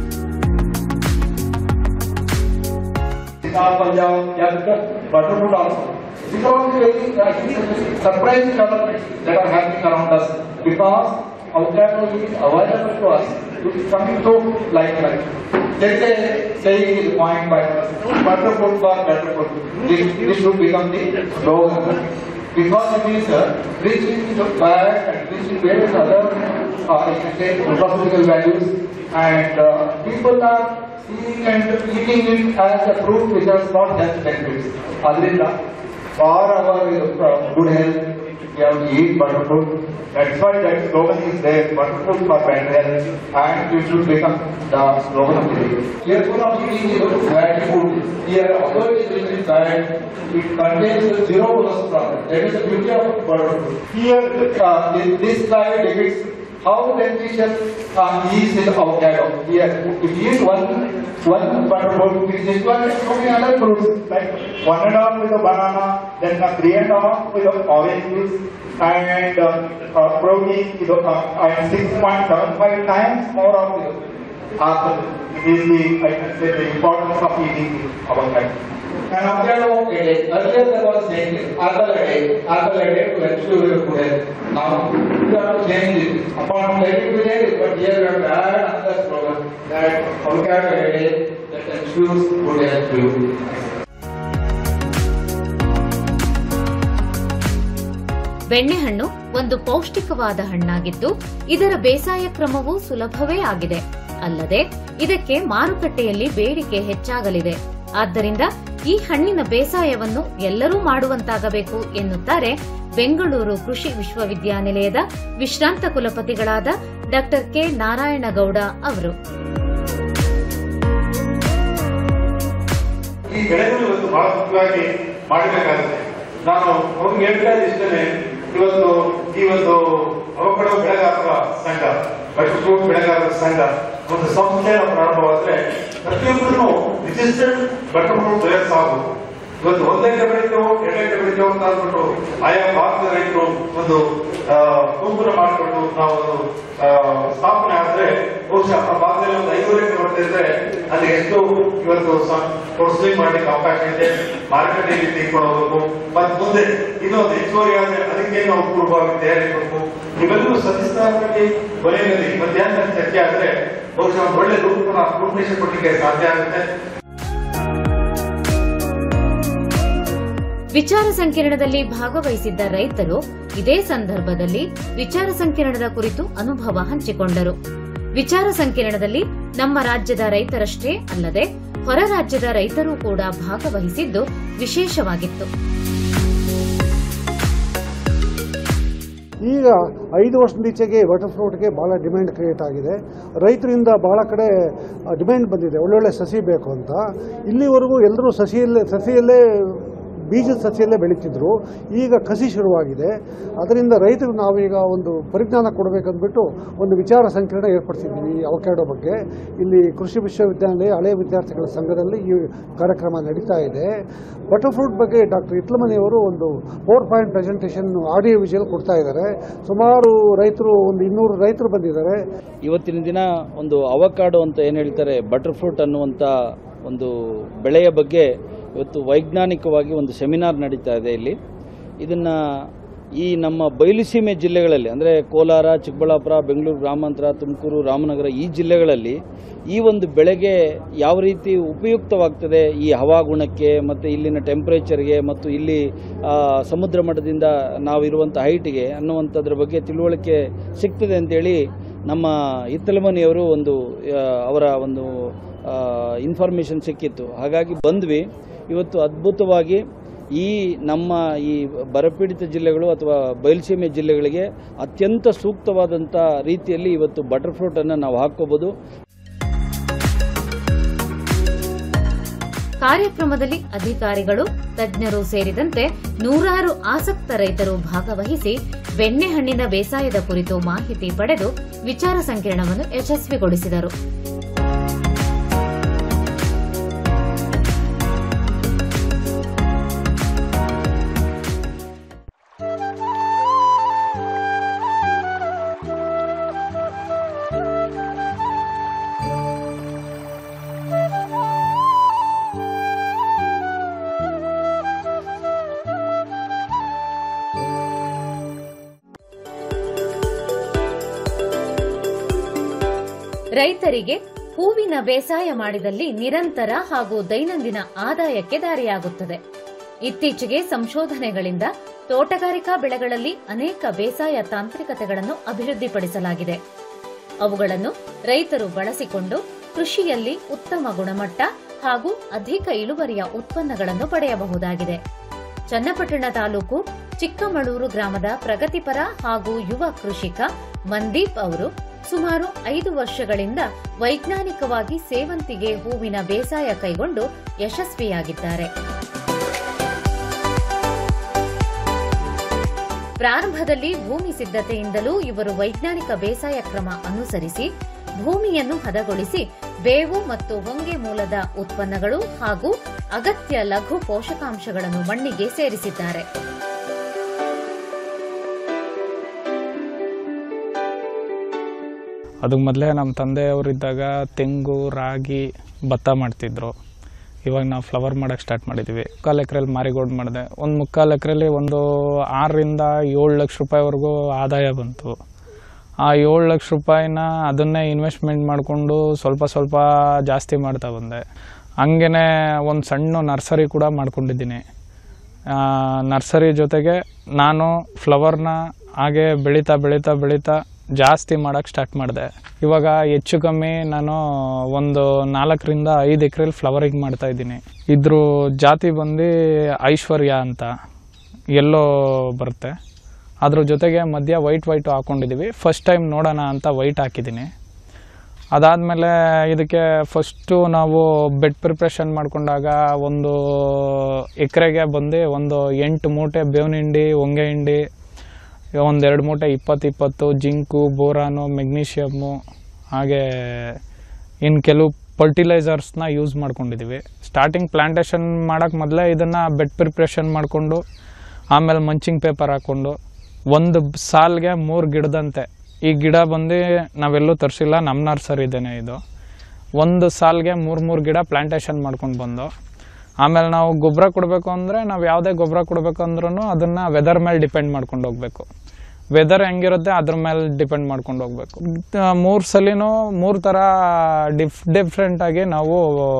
Star Punjab, yeah, because butterfruit also. These are all very uh, surprising developments that are happening around us because avocado is available to us. It is coming to like like. Let's say saying is point by butterfruit for butterfruit. This, this should become the slogan. Because it is uh, rich in the fat and rich in various other uh, you can say nutraceutical values and uh, people are seeing and eating it as a fruit which has not health benefits. Adrinda, for our uh, good health, we have to eat butterfruit. That's why that slogan is there, butterfruit for better health, and it should become the slogan of the day. Careful of eating you know, bad food. Here, although it is really bad, it contains zero cholesterol. That is the beauty of butterfruit. Here, uh, this, this slide depicts how beneficial uh, is in avocado. Here, if you eat one one butterfruit, it is equivalent to so many other fruits. like one and a half with a banana, then a three and a half with a orange juice, and uh, uh, protein with a, uh, and 6.75 times more of the apple. It is the, I can say, the importance of eating avocado. And avocado, a day. Earlier there was saying apple a day, apple a day to ensure your good health. Now, you have to change it. Upon letting to change it, but here you have to add another slogan that avocado a day that ensures good health to you. ಬೆಣ್ಣೆಹಣ್ಣು ಒಂದು ಪೌಷ್ಟಿಕವಾದ ಹಣ್ಣಾಗಿದ್ದು ಇದರ ಬೇಸಾಯ ಕ್ರಮವು ಸುಲಭವೇ ಆಗಿದೆ ಅಲ್ಲದೆ ಇದಕ್ಕೆ ಮಾರುಕಟ್ಟೆಯಲ್ಲಿ ಬೇಡಿಕೆ ಹೆಚ್ಚಾಗಲಿದೆ ಆದ್ದರಿಂದ ಈ ಹಣ್ಣಿನ ಬೇಸಾಯವನ್ನು ಎಲ್ಲರೂ ಮಾಡುವಂತಾಗಬೇಕು ಎನ್ನುತ್ತಾರೆ ಬೆಂಗಳೂರು ಕೃಷಿ ವಿಶ್ವವಿದ್ಯಾನಿಲಯದ ವಿಶ್ರಾಂತ ಕುಲಪತಿಗಳಾದ ಡಾ ಕೆ ನಾರಾಯಣಗೌಡ ಅವರು ಈ ಬೆಳೆಗಳು ಇವತ್ತು ಬಹಳ ಮುಖ್ಯವಾಗಿ ಮಾಡಬೇಕಾಗುತ್ತೆ ನಾನು ಅವ್ರಿಗೆ ಹೇಳ್ತಾ ಇದ್ದೇನೆ ಇವತ್ತು ಈ ಒಂದು ಅವಕಡ ಬೆಳೆಗಾರರ ಸಂಘ ಬಟರ್ಫ್ರೂಟ್ ಬೆಳೆಗಾರರ ಸಂಘ ಒಂದು ಸಂಸ್ಥೆ ಪ್ರಾರಂಭವಾದ್ರೆ ಪ್ರತಿಯೊಬ್ಬರು ರಿಜಿಸ್ಟರ್ಡ್ ಬಟರ್ಫ್ರೂಟ್ ಬೆಳೆಯರ್ ಆಗಬೇಕು ಇವತ್ತು ಒಂದೇ ಎಕರೆ ಬೆಳಿತೇವೋ ಎರಡು ಎಕರೆ ಬೆಳಿತೇವೋ ಅಂತ ಅಂದ್ಬಿಟ್ಟು ಆಯಾ ಭಾಗದ ರೈತರು ಒಂದು ಗುಂಪುನ ಮಾಡಿಕೊಂಡು ನಾವು ಒಂದು ಆ, ಸ್ಥಾಪನೆ ಆದ್ರೆ ಬಹುಶಃ ಆ ಭಾಗದಲ್ಲಿ ಒಂದು ಐನೂರು ಎಕರೆ ಬರ್ತಿದ್ರೆ ಅಲ್ಲಿ ಎಷ್ಟು ಇವತ್ತು ಪ್ರೊಸೀಡಿಂಗ್ ಮಾಡ್ಲಿಕ್ಕೆ ಅವಕಾಶ ಇದೆ ಮಾರುಕಟ್ಟೆಯಲ್ಲಿ ತೆಗೆದುಕೊಂಡು ಹೋಗ್ಬೇಕು ಮತ್ತೆ ಮುಂದೆ ಇನ್ನೊಂದು ಹೆಚ್ಚುವರಿ ಆದ್ರೆ ಅದಕ್ಕೆ ನಾವು ಪೂರ್ವವಾಗಿ ತಯಾರಿ ಮಾಡಬೇಕು ಇವೆಲ್ಲವೂ ಸತಿಸ್ತಾರವಾಗಿ ಕೊನೆಯಲ್ಲಿ ಮಧ್ಯಾಹ್ನ ಚರ್ಚೆ ಆದ್ರೆ ಬಹುಶಃ ಒಂದು ಒಳ್ಳೆ ರೂಪನ ರೂಪರೇಷೆ ಕೊಡ್ಲಿಕ್ಕೆ ಸಾಧ್ಯ ಆಗುತ್ತೆ ವಿಚಾರ ಸಂಕಿರಣದಲ್ಲಿ ಭಾಗವಹಿಸಿದ್ದ ರೈತರು ಇದೇ ಸಂದರ್ಭದಲ್ಲಿ ವಿಚಾರ ಸಂಕಿರಣದ ಕುರಿತು ಅನುಭವ ಹಂಚಿಕೊಂಡರು ವಿಚಾರ ಸಂಕಿರಣದಲ್ಲಿ ನಮ್ಮ ರಾಜ್ಯದ ರೈತರಷ್ಟೇ ಅಲ್ಲದೆ ಹೊರ ರಾಜ್ಯದ ರೈತರೂ ಕೂಡ ಭಾಗವಹಿಸಿದ್ದು ವಿಶೇಷವಾಗಿತ್ತು ಈಗ ಐದು ವರ್ಷದೀಚೆಗೆ ವಾಟರ್ ಫ್ರೂಟ್ಗೆ ಭಾಳ ಡಿಮ್ಯಾಂಡ್ ಕ್ರಿಯೇಟ್ ಆಗಿದೆ ರೈತರಿಂದ ಭಾಳ ಕಡೆ ಡಿಮ್ಯಾಂಡ್ ಬಂದಿದೆ ಒಳ್ಳೊಳ್ಳೆ ಸಸಿ ಬೇಕು ಅಂತ ಇಲ್ಲಿವರೆಗೂ ಎಲ್ಲರೂ ಸಸಿಯಲ್ಲೇ ಸಸಿಯಲ್ಲೇ ಬೀಜದ ಸಸಿಯಲ್ಲೇ ಬೆಳೀತಿದ್ರು ಈಗ ಕಸಿ ಶುರುವಾಗಿದೆ ಅದರಿಂದ ರೈತರು ನಾವೀಗ ಒಂದು ಪರಿಜ್ಞಾನ ಕೊಡಬೇಕಂದ್ಬಿಟ್ಟು ಒಂದು ವಿಚಾರ ಸಂಕಿರಣ ಏರ್ಪಡಿಸಿದ್ವಿ ಈ ಅವಕ್ಯಾಡೋ ಬಗ್ಗೆ ಇಲ್ಲಿ ಕೃಷಿ ವಿಶ್ವವಿದ್ಯಾನಿಲಯ ಹಳೆಯ ವಿದ್ಯಾರ್ಥಿಗಳ ಸಂಘದಲ್ಲಿ ಈ ಕಾರ್ಯಕ್ರಮ ನಡೀತಾ ಇದೆ ಬಟರ್ ಫ್ರೂಟ್ ಬಗ್ಗೆ ಡಾಕ್ಟರ್ ಇತ್ಲಮನಿಯವರು ಒಂದು PowerPoint presentation audio visual ಕೊಡ್ತಾ ಇದ್ದಾರೆ ಸುಮಾರು ರೈತರು ಒಂದು ಇನ್ನೂರು ರೈತರು ಬಂದಿದ್ದಾರೆ ಇವತ್ತಿನ ದಿನ ಒಂದು ಅವಕಾಡೋ ಅಂತ ಏನು ಹೇಳ್ತಾರೆ ಬಟರ್ ಫ್ರೂಟ್ ಅನ್ನುವಂಥ ಒಂದು ಬೆಳೆಯ ಬಗ್ಗೆ ಇವತ್ತು ವೈಜ್ಞಾನಿಕವಾಗಿ ಒಂದು ಸೆಮಿನಾರ್ ನಡೀತಾ ಇದೆ ಇಲ್ಲಿ ಇದನ್ನು ಈ ನಮ್ಮ ಬಯಲುಸೀಮೆ ಜಿಲ್ಲೆಗಳಲ್ಲಿ ಅಂದರೆ ಕೋಲಾರ ಚಿಕ್ಕಬಳ್ಳಾಪುರ ಬೆಂಗಳೂರು ಗ್ರಾಮಾಂತರ ತುಮಕೂರು ರಾಮನಗರ ಈ ಜಿಲ್ಲೆಗಳಲ್ಲಿ ಈ ಒಂದು ಬೆಳೆಗೆ ಯಾವ ರೀತಿ ಉಪಯುಕ್ತವಾಗ್ತದೆ ಈ ಹವಾಗುಣಕ್ಕೆ ಮತ್ತು ಇಲ್ಲಿನ ಟೆಂಪ್ರೇಚರ್ಗೆ ಮತ್ತು ಇಲ್ಲಿ ಆ, ಸಮುದ್ರ ಮಟ್ಟದಿಂದ ನಾವಿರುವಂಥ ಹೈಟಿಗೆ ಅನ್ನುವಂಥದ್ರ ಬಗ್ಗೆ ತಿಳುವಳಿಕೆ ಸಿಗ್ತದೆ ಅಂತೇಳಿ ನಮ್ಮ ಹಿತ್ತಲಮನಿಯವರು ಒಂದು ಆ, ಅವರ ಒಂದು ಇನ್ಫಾರ್ಮೇಷನ್ ಸಿಕ್ಕಿತ್ತು ಹಾಗಾಗಿ ಬಂದ್ವಿ ಇವತ್ತು ಅದ್ಭುತವಾಗಿ ಈ ನಮ್ಮ ಈ ಬರಪೀಡಿತ ಜಿಲ್ಲೆಗಳು ಅಥವಾ ಬಯಲುಸೀಮೆ ಜಿಲ್ಲೆಗಳಿಗೆ ಅತ್ಯಂತ ಸೂಕ್ತವಾದಂಥ ರೀತಿಯಲ್ಲಿ ಇವತ್ತು ಬಟರ್ ಫ್ರೂಟನ್ನು ನಾವು ಹಾಕ್ಕೋಬೋದು ಕಾರ್ಯಕ್ರಮದಲ್ಲಿ ಅಧಿಕಾರಿಗಳು ತಜ್ಞರು ಸೇರಿದಂತೆ ನೂರಾರು ಆಸಕ್ತ ರೈತರು ಭಾಗವಹಿಸಿ ಬೆಣ್ಣೆಹಣ್ಣಿನ ಬೇಸಾಯದ ಕುರಿತು ಮಾಹಿತಿ ಪಡೆದು ವಿಚಾರ ಸಂಕಿರಣವನ್ನು ಯಶಸ್ವಿಗೊಳಿಸಿದರು ರೈತರಿಗೆ ಹೂವಿನ ಬೇಸಾಯ ಮಾಡಿದಲ್ಲಿ ನಿರಂತರ ಹಾಗೂ ದೈನಂದಿನ ಆದಾಯಕ್ಕೆ ದಾರಿಯಾಗುತ್ತದೆ ಇತ್ತೀಚೆಗೆ ಸಂಶೋಧನೆಗಳಿಂದ ತೋಟಗಾರಿಕಾ ಬೆಳೆಗಳಲ್ಲಿ ಅನೇಕ ಬೇಸಾಯ ತಾಂತ್ರಿಕತೆಗಳನ್ನು ಅಭಿವೃದ್ಧಿಪಡಿಸಲಾಗಿದೆ ಅವುಗಳನ್ನು ರೈತರು ಬಳಸಿಕೊಂಡು ಕೃಷಿಯಲ್ಲಿ ಉತ್ತಮ ಗುಣಮಟ್ಟ ಹಾಗೂ ಅಧಿಕ ಇಳುವರಿಯ ಉತ್ಪನ್ನಗಳನ್ನು ಪಡೆಯಬಹುದಾಗಿದೆ ಚನ್ನಪಟ್ಟಣ ತಾಲೂಕು ಚಿಕ್ಕಮಳೂರು ಗ್ರಾಮದ ಪ್ರಗತಿಪರ ಹಾಗೂ ಯುವ ಕೃಷಿಕ ಮಂದೀಪ್ ಅವರು ಸುಮಾರು ಐದು ವರ್ಷಗಳಿಂದ ವೈಜ್ಞಾನಿಕವಾಗಿ ಸೇವಂತಿಗೆ ಹೂವಿನ ಬೇಸಾಯ ಕೈಗೊಂಡು ಯಶಸ್ವಿಯಾಗಿದ್ದಾರೆ ಪ್ರಾರಂಭದಲ್ಲಿ ಭೂಮಿ ಸಿದ್ಧತೆಯಿಂದಲೂ ಇವರು ವೈಜ್ಞಾನಿಕ ಬೇಸಾಯ ಕ್ರಮ ಅನುಸರಿಸಿ ಭೂಮಿಯನ್ನು ಹದಗೊಳಿಸಿ ಬೇವು ಮತ್ತು ಹೊಂಗೆ ಮೂಲದ ಉತ್ಪನ್ನಗಳು ಹಾಗೂ ಅಗತ್ಯ ಲಘು ಪೋಷಕಾಂಶಗಳನ್ನು ಮಣ್ಣಿಗೆ ಸೇರಿಸಿದ್ದಾರೆ ಅದಕ್ಕೆ ಮೊದಲೇ ನಮ್ಮ ತಂದೆಯವರಿದ್ದಾಗ ತೆಂಗು ರಾಗಿ ಭತ್ತ ಮಾಡ್ತಿದ್ರು ಇವಾಗ ನಾವು ಫ್ಲವರ್ ಮಾಡೋಕ್ಕೆ ಸ್ಟಾರ್ಟ್ ಮಾಡಿದ್ವಿ ಮುಕ್ಕಾಲು ಎಕರೆಲಿ ಮಾರಿಗೋಲ್ಡ್ ಮಾಡಿದೆ ಒಂದು ಮುಕ್ಕಾಲು ಎಕರೆಲಿ ಒಂದು ಆರರಿಂದ ಏಳು ಲಕ್ಷ ರೂಪಾಯಿವರೆಗೂ ಆದಾಯ ಬಂತು ಆ ಏಳು ಲಕ್ಷ ರೂಪಾಯಿನ ಅದನ್ನೇ ಇನ್ವೆಸ್ಟ್ಮೆಂಟ್ ಮಾಡಿಕೊಂಡು ಸ್ವಲ್ಪ ಸ್ವಲ್ಪ ಜಾಸ್ತಿ ಮಾಡ್ತಾ ಬಂದೆ ಹಂಗೇ ಒಂದು ಸಣ್ಣ ನರ್ಸರಿ ಕೂಡ ಮಾಡ್ಕೊಂಡಿದ್ದೀನಿ ನರ್ಸರಿ ಜೊತೆಗೆ ನಾನು ಫ್ಲವರ್ನ ಹಾಗೆ ಬೆಳೀತಾ ಬೆಳೀತಾ ಬೆಳೀತಾ ಜಾಸ್ತಿ ಮಾಡೋಕ್ಕೆ ಸ್ಟಾರ್ಟ್ ಮಾಡಿದೆ ಇವಾಗ ಹೆಚ್ಚು ಕಮ್ಮಿ ನಾನು ಒಂದು ನಾಲ್ಕರಿಂದ ಐದು ಎಕರೆಲಿ ಫ್ಲವರಿಂಗ್ ಮಾಡ್ತಾ ಇದ್ದೀನಿ ಇದ್ರ ಜಾತಿ ಬಂದು ಐಶ್ವರ್ಯ ಅಂತ ಎಲ್ಲೋ ಬರುತ್ತೆ ಅದ್ರ ಜೊತೆಗೆ ಮಧ್ಯ ವೈಟ್ ವೈಟು ಹಾಕ್ಕೊಂಡಿದ್ದೀವಿ ಫಸ್ಟ್ ಟೈಮ್ ನೋಡೋಣ ಅಂತ ವೈಟ್ ಹಾಕಿದ್ದೀನಿ ಅದಾದಮೇಲೆ ಇದಕ್ಕೆ ಫಸ್ಟು ನಾವು ಬೆಡ್ ಪ್ರಿಪ್ರೇಷನ್ ಮಾಡ್ಕೊಂಡಾಗ ಒಂದು ಎಕರೆಗೆ ಬಂದು ಒಂದು ಎಂಟು ಮೂಟೆ ಬೇವಿನ ಹಿಂಡಿ ಹೊಂಗೆ ಹಿಂಡಿ ಒಂದೆರಡು ಮೂಟೆ ಇಪ್ಪತ್ತು ಇಪ್ಪತ್ತು ಜಿಂಕು ಬೋರಾನು ಮೆಗ್ನೀಷಿಯಮ್ಮು ಹಾಗೆ ಇನ್ನು ಕೆಲವು ಫರ್ಟಿಲೈಸರ್ಸ್ನ ಯೂಸ್ ಮಾಡ್ಕೊಂಡಿದ್ದೀವಿ ಸ್ಟಾರ್ಟಿಂಗ್ ಪ್ಲಾಂಟೇಶನ್ ಮಾಡೋಕ್ಕೆ ಮೊದಲೇ ಇದನ್ನು ಬೆಡ್ ಪ್ರಿಪ್ರೇಷನ್ ಮಾಡಿಕೊಂಡು ಆಮೇಲೆ ಮಂಚಿಂಗ್ ಪೇಪರ್ ಹಾಕ್ಕೊಂಡು ಒಂದು ಸಾಲ್ಗೆ ಮೂರು ಗಿಡದಂತೆ ಈ ಗಿಡ ಬಂದು ನಾವೆಲ್ಲೂ ತರಿಸಿಲ್ಲ ನಮ್ಮ ನರ್ಸರಿ ಇದೇನೆ ಇದು ಒಂದು ಸಾಲ್ಗೆ ಮೂರು ಮೂರು ಗಿಡ ಪ್ಲಾಂಟೇಶನ್ ಮಾಡ್ಕೊಂಡು ಬಂದು ಆಮೇಲೆ ನಾವು ಗೊಬ್ಬರ ಕೊಡಬೇಕು ಅಂದರೆ ನಾವು ಯಾವುದೇ ಗೊಬ್ಬರ ಕೊಡಬೇಕು ಅಂದ್ರೂ ಅದನ್ನು ವೆದರ್ ಮೇಲೆ ಡಿಪೆಂಡ್ ಮಾಡ್ಕೊಂಡು ಹೋಗಬೇಕು ವೆದರ್ ಹೆಂಗಿರುತ್ತೆ ಅದ್ರ ಮೇಲೆ ಡಿಪೆಂಡ್ ಮಾಡ್ಕೊಂಡು ಹೋಗಬೇಕು ಮೂರು ಸಲಿನೂ ಮೂರು ಥರ ಡಿಫ್ ಡಿಫ್ರೆಂಟಾಗಿ ನಾವು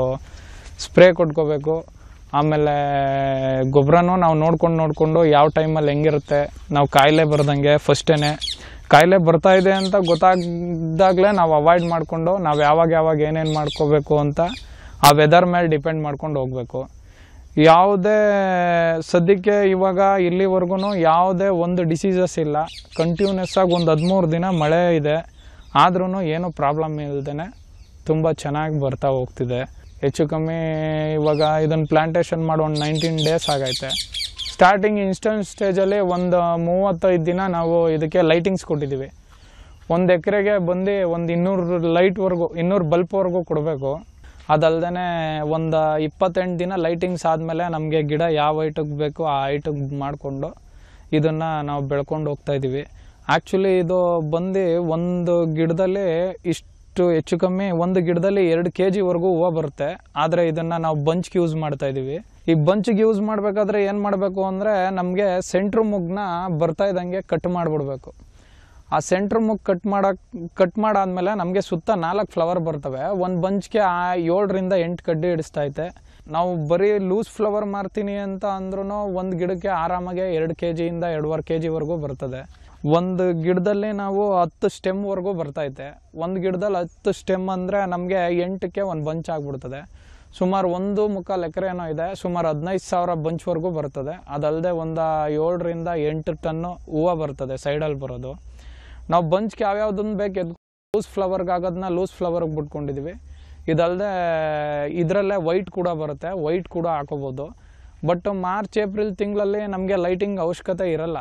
ಸ್ಪ್ರೇ ಕೊಟ್ಕೋಬೇಕು ಆಮೇಲೆ ಗೊಬ್ಬರನೂ ನಾವು ನೋಡ್ಕೊಂಡು ನೋಡಿಕೊಂಡು ಯಾವ ಟೈಮಲ್ಲಿ ಹೆಂಗಿರುತ್ತೆ ನಾವು ಕಾಯಿಲೆ ಬರ್ದಂಗೆ ಫಸ್ಟೇ ಕಾಯಿಲೆ ಬರ್ತಾ ಇದೆ ಅಂತ ಗೊತ್ತಾಗ್ದಾಗಲೇ ನಾವು ಅವಾಯ್ಡ್ ಮಾಡಿಕೊಂಡು ನಾವು ಯಾವಾಗ ಯಾವಾಗ ಏನೇನು ಮಾಡ್ಕೋಬೇಕು ಅಂತ ಆ ವೆದರ್ ಮೇಲೆ ಡಿಪೆಂಡ್ ಮಾಡ್ಕೊಂಡು ಹೋಗಬೇಕು ಯಾವುದೇ ಸದ್ಯಕ್ಕೆ ಇವಾಗ ಇಲ್ಲಿವರೆಗೂ ಯಾವುದೇ ಒಂದು ಡಿಸೀಸಸ್ ಇಲ್ಲ ಕಂಟಿನ್ಯೂಸ್ ಆಗಿ ಒಂದು ಹದಿಮೂರು ದಿನ ಮಳೆ ಇದೆ ಆದ್ರೂ ಏನೂ ಪ್ರಾಬ್ಲಮ್ ಇಲ್ದೇ ತುಂಬ ಚೆನ್ನಾಗಿ ಬರ್ತಾ ಹೋಗ್ತಿದೆ ಹೆಚ್ಚು ಕಮ್ಮಿ ಇವಾಗ ಇದನ್ನು ಪ್ಲಾಂಟೇಶನ್ ಮಾಡಿ ಒಂದು ನೈನ್ಟೀನ್ ಡೇಸ್ ಆಗೈತೆ ಸ್ಟಾರ್ಟಿಂಗ್ ಇನ್ಸ್ಟೆಂಟ್ ಸ್ಟೇಜಲ್ಲಿ ಒಂದು ಮೂವತ್ತೈದು ದಿನ ನಾವು ಇದಕ್ಕೆ ಲೈಟಿಂಗ್ಸ್ ಕೊಟ್ಟಿದ್ದೀವಿ ಒಂದು ಎಕರೆಗೆ ಬಂದು ಒಂದು ಇನ್ನೂರು ಲೈಟ್ವರೆಗೂ ಇನ್ನೂರು ಬಲ್ಪ್ವರೆಗೂ ಕೊಡಬೇಕು ಅದಲ್ದೇ ಒಂದು ಇಪ್ಪತ್ತೆಂಟು ದಿನ ಲೈಟಿಂಗ್ಸ್ ಆದಮೇಲೆ ನಮಗೆ ಗಿಡ ಯಾವ ಹೈಟಿಗೆ ಬೇಕು ಆ ಹೈಟಿಗೆ ಮಾಡಿಕೊಂಡು ಇದನ್ನು ನಾವು ಬೆಳ್ಕೊಂಡು ಹೋಗ್ತಾ ಇದ್ದೀವಿ ಆ್ಯಕ್ಚುಲಿ ಇದು ಬಂದು ಒಂದು ಗಿಡದಲ್ಲಿ ಇಷ್ಟು ಹೆಚ್ಚು ಕಮ್ಮಿ ಒಂದು ಗಿಡದಲ್ಲಿ ಎರಡು ಕೆ ಜಿವರೆಗೂ ಹೂವು ಬರುತ್ತೆ ಆದರೆ ಇದನ್ನು ನಾವು ಬಂಚ್ಗೆ ಯೂಸ್ ಮಾಡ್ತಾ ಇದ್ದೀವಿ ಈ ಬಂಚ್ಗೆ ಯೂಸ್ ಮಾಡಬೇಕಾದ್ರೆ ಏನು ಮಾಡಬೇಕು ಅಂದರೆ ನಮಗೆ ಸೆಂಟ್ರ್ ಮುಗ್ನ ಬರ್ತಾ ಇದ್ದಂಗೆ ಕಟ್ ಮಾಡಿಬಿಡ್ಬೇಕು ಆ ಸೆಂಟ್ರ್ ಮುಗ್ ಕಟ್ ಮಾಡಕ್ಕೆ ಕಟ್ ಮಾಡಾದ್ಮೇಲೆ ನಮಗೆ ಸುತ್ತ ನಾಲ್ಕು ಫ್ಲವರ್ ಬರ್ತವೆ ಒಂದು ಬಂಚ್ಗೆ ಆ ಏಳರಿಂದ ಎಂಟು ಕಡ್ಡಿ ಹಿಡಿಸ್ತೈತೆ ನಾವು ಬರೀ ಲೂಸ್ ಫ್ಲವರ್ ಮಾರ್ತೀನಿ ಅಂತ ಅಂದ್ರೂ ಒಂದು ಗಿಡಕ್ಕೆ ಆರಾಮಾಗೆ ಎರಡು ಕೆ ಜಿಯಿಂದ ಎರಡೂವರೆ ಕೆ ಜಿವರೆಗೂ ಬರ್ತದೆ ಒಂದು ಗಿಡದಲ್ಲಿ ನಾವು ಹತ್ತು ಸ್ಟೆಮ್ವರೆಗೂ ಬರ್ತೈತೆ ಒಂದು ಗಿಡದಲ್ಲಿ ಹತ್ತು ಸ್ಟೆಮ್ ಅಂದರೆ ನಮಗೆ ಎಂಟಕ್ಕೆ ಒಂದು ಬಂಚ್ ಆಗಿಬಿಡ್ತದೆ ಸುಮಾರು ಒಂದು ಮುಕ್ಕಾಲು ಎಕರೆನೋ ಇದೆ ಸುಮಾರು ಹದಿನೈದು ಸಾವಿರ ಬಂಚ್ವರೆಗೂ ಬರ್ತದೆ ಅದಲ್ಲದೆ ಒಂದು ಏಳರಿಂದ ಎಂಟು ಟನ್ನು ಹೂವು ಬರ್ತದೆ ಸೈಡಲ್ಲಿ ಬರೋದು ನಾವು ಬಂಚ್ಗೆ ಯಾವ್ಯಾವ್ದನ್ನು ಬೇಕು ಎದ್ ಲೂಸ್ ಫ್ಲವರ್ಗೆ ಆಗೋದನ್ನ ಲೂಸ್ ಫ್ಲವರ್ಗೆ ಬಿಟ್ಕೊಂಡಿದ್ದೀವಿ ಇದಲ್ಲದೆ ಇದರಲ್ಲೇ ವೈಟ್ ಕೂಡ ಬರುತ್ತೆ ವೈಟ್ ಕೂಡ ಹಾಕೋಬೋದು ಬಟ್ ಮಾರ್ಚ್ ಏಪ್ರಿಲ್ ತಿಂಗಳಲ್ಲಿ ನಮಗೆ ಲೈಟಿಂಗ್ ಅವಶ್ಯಕತೆ ಇರಲ್ಲ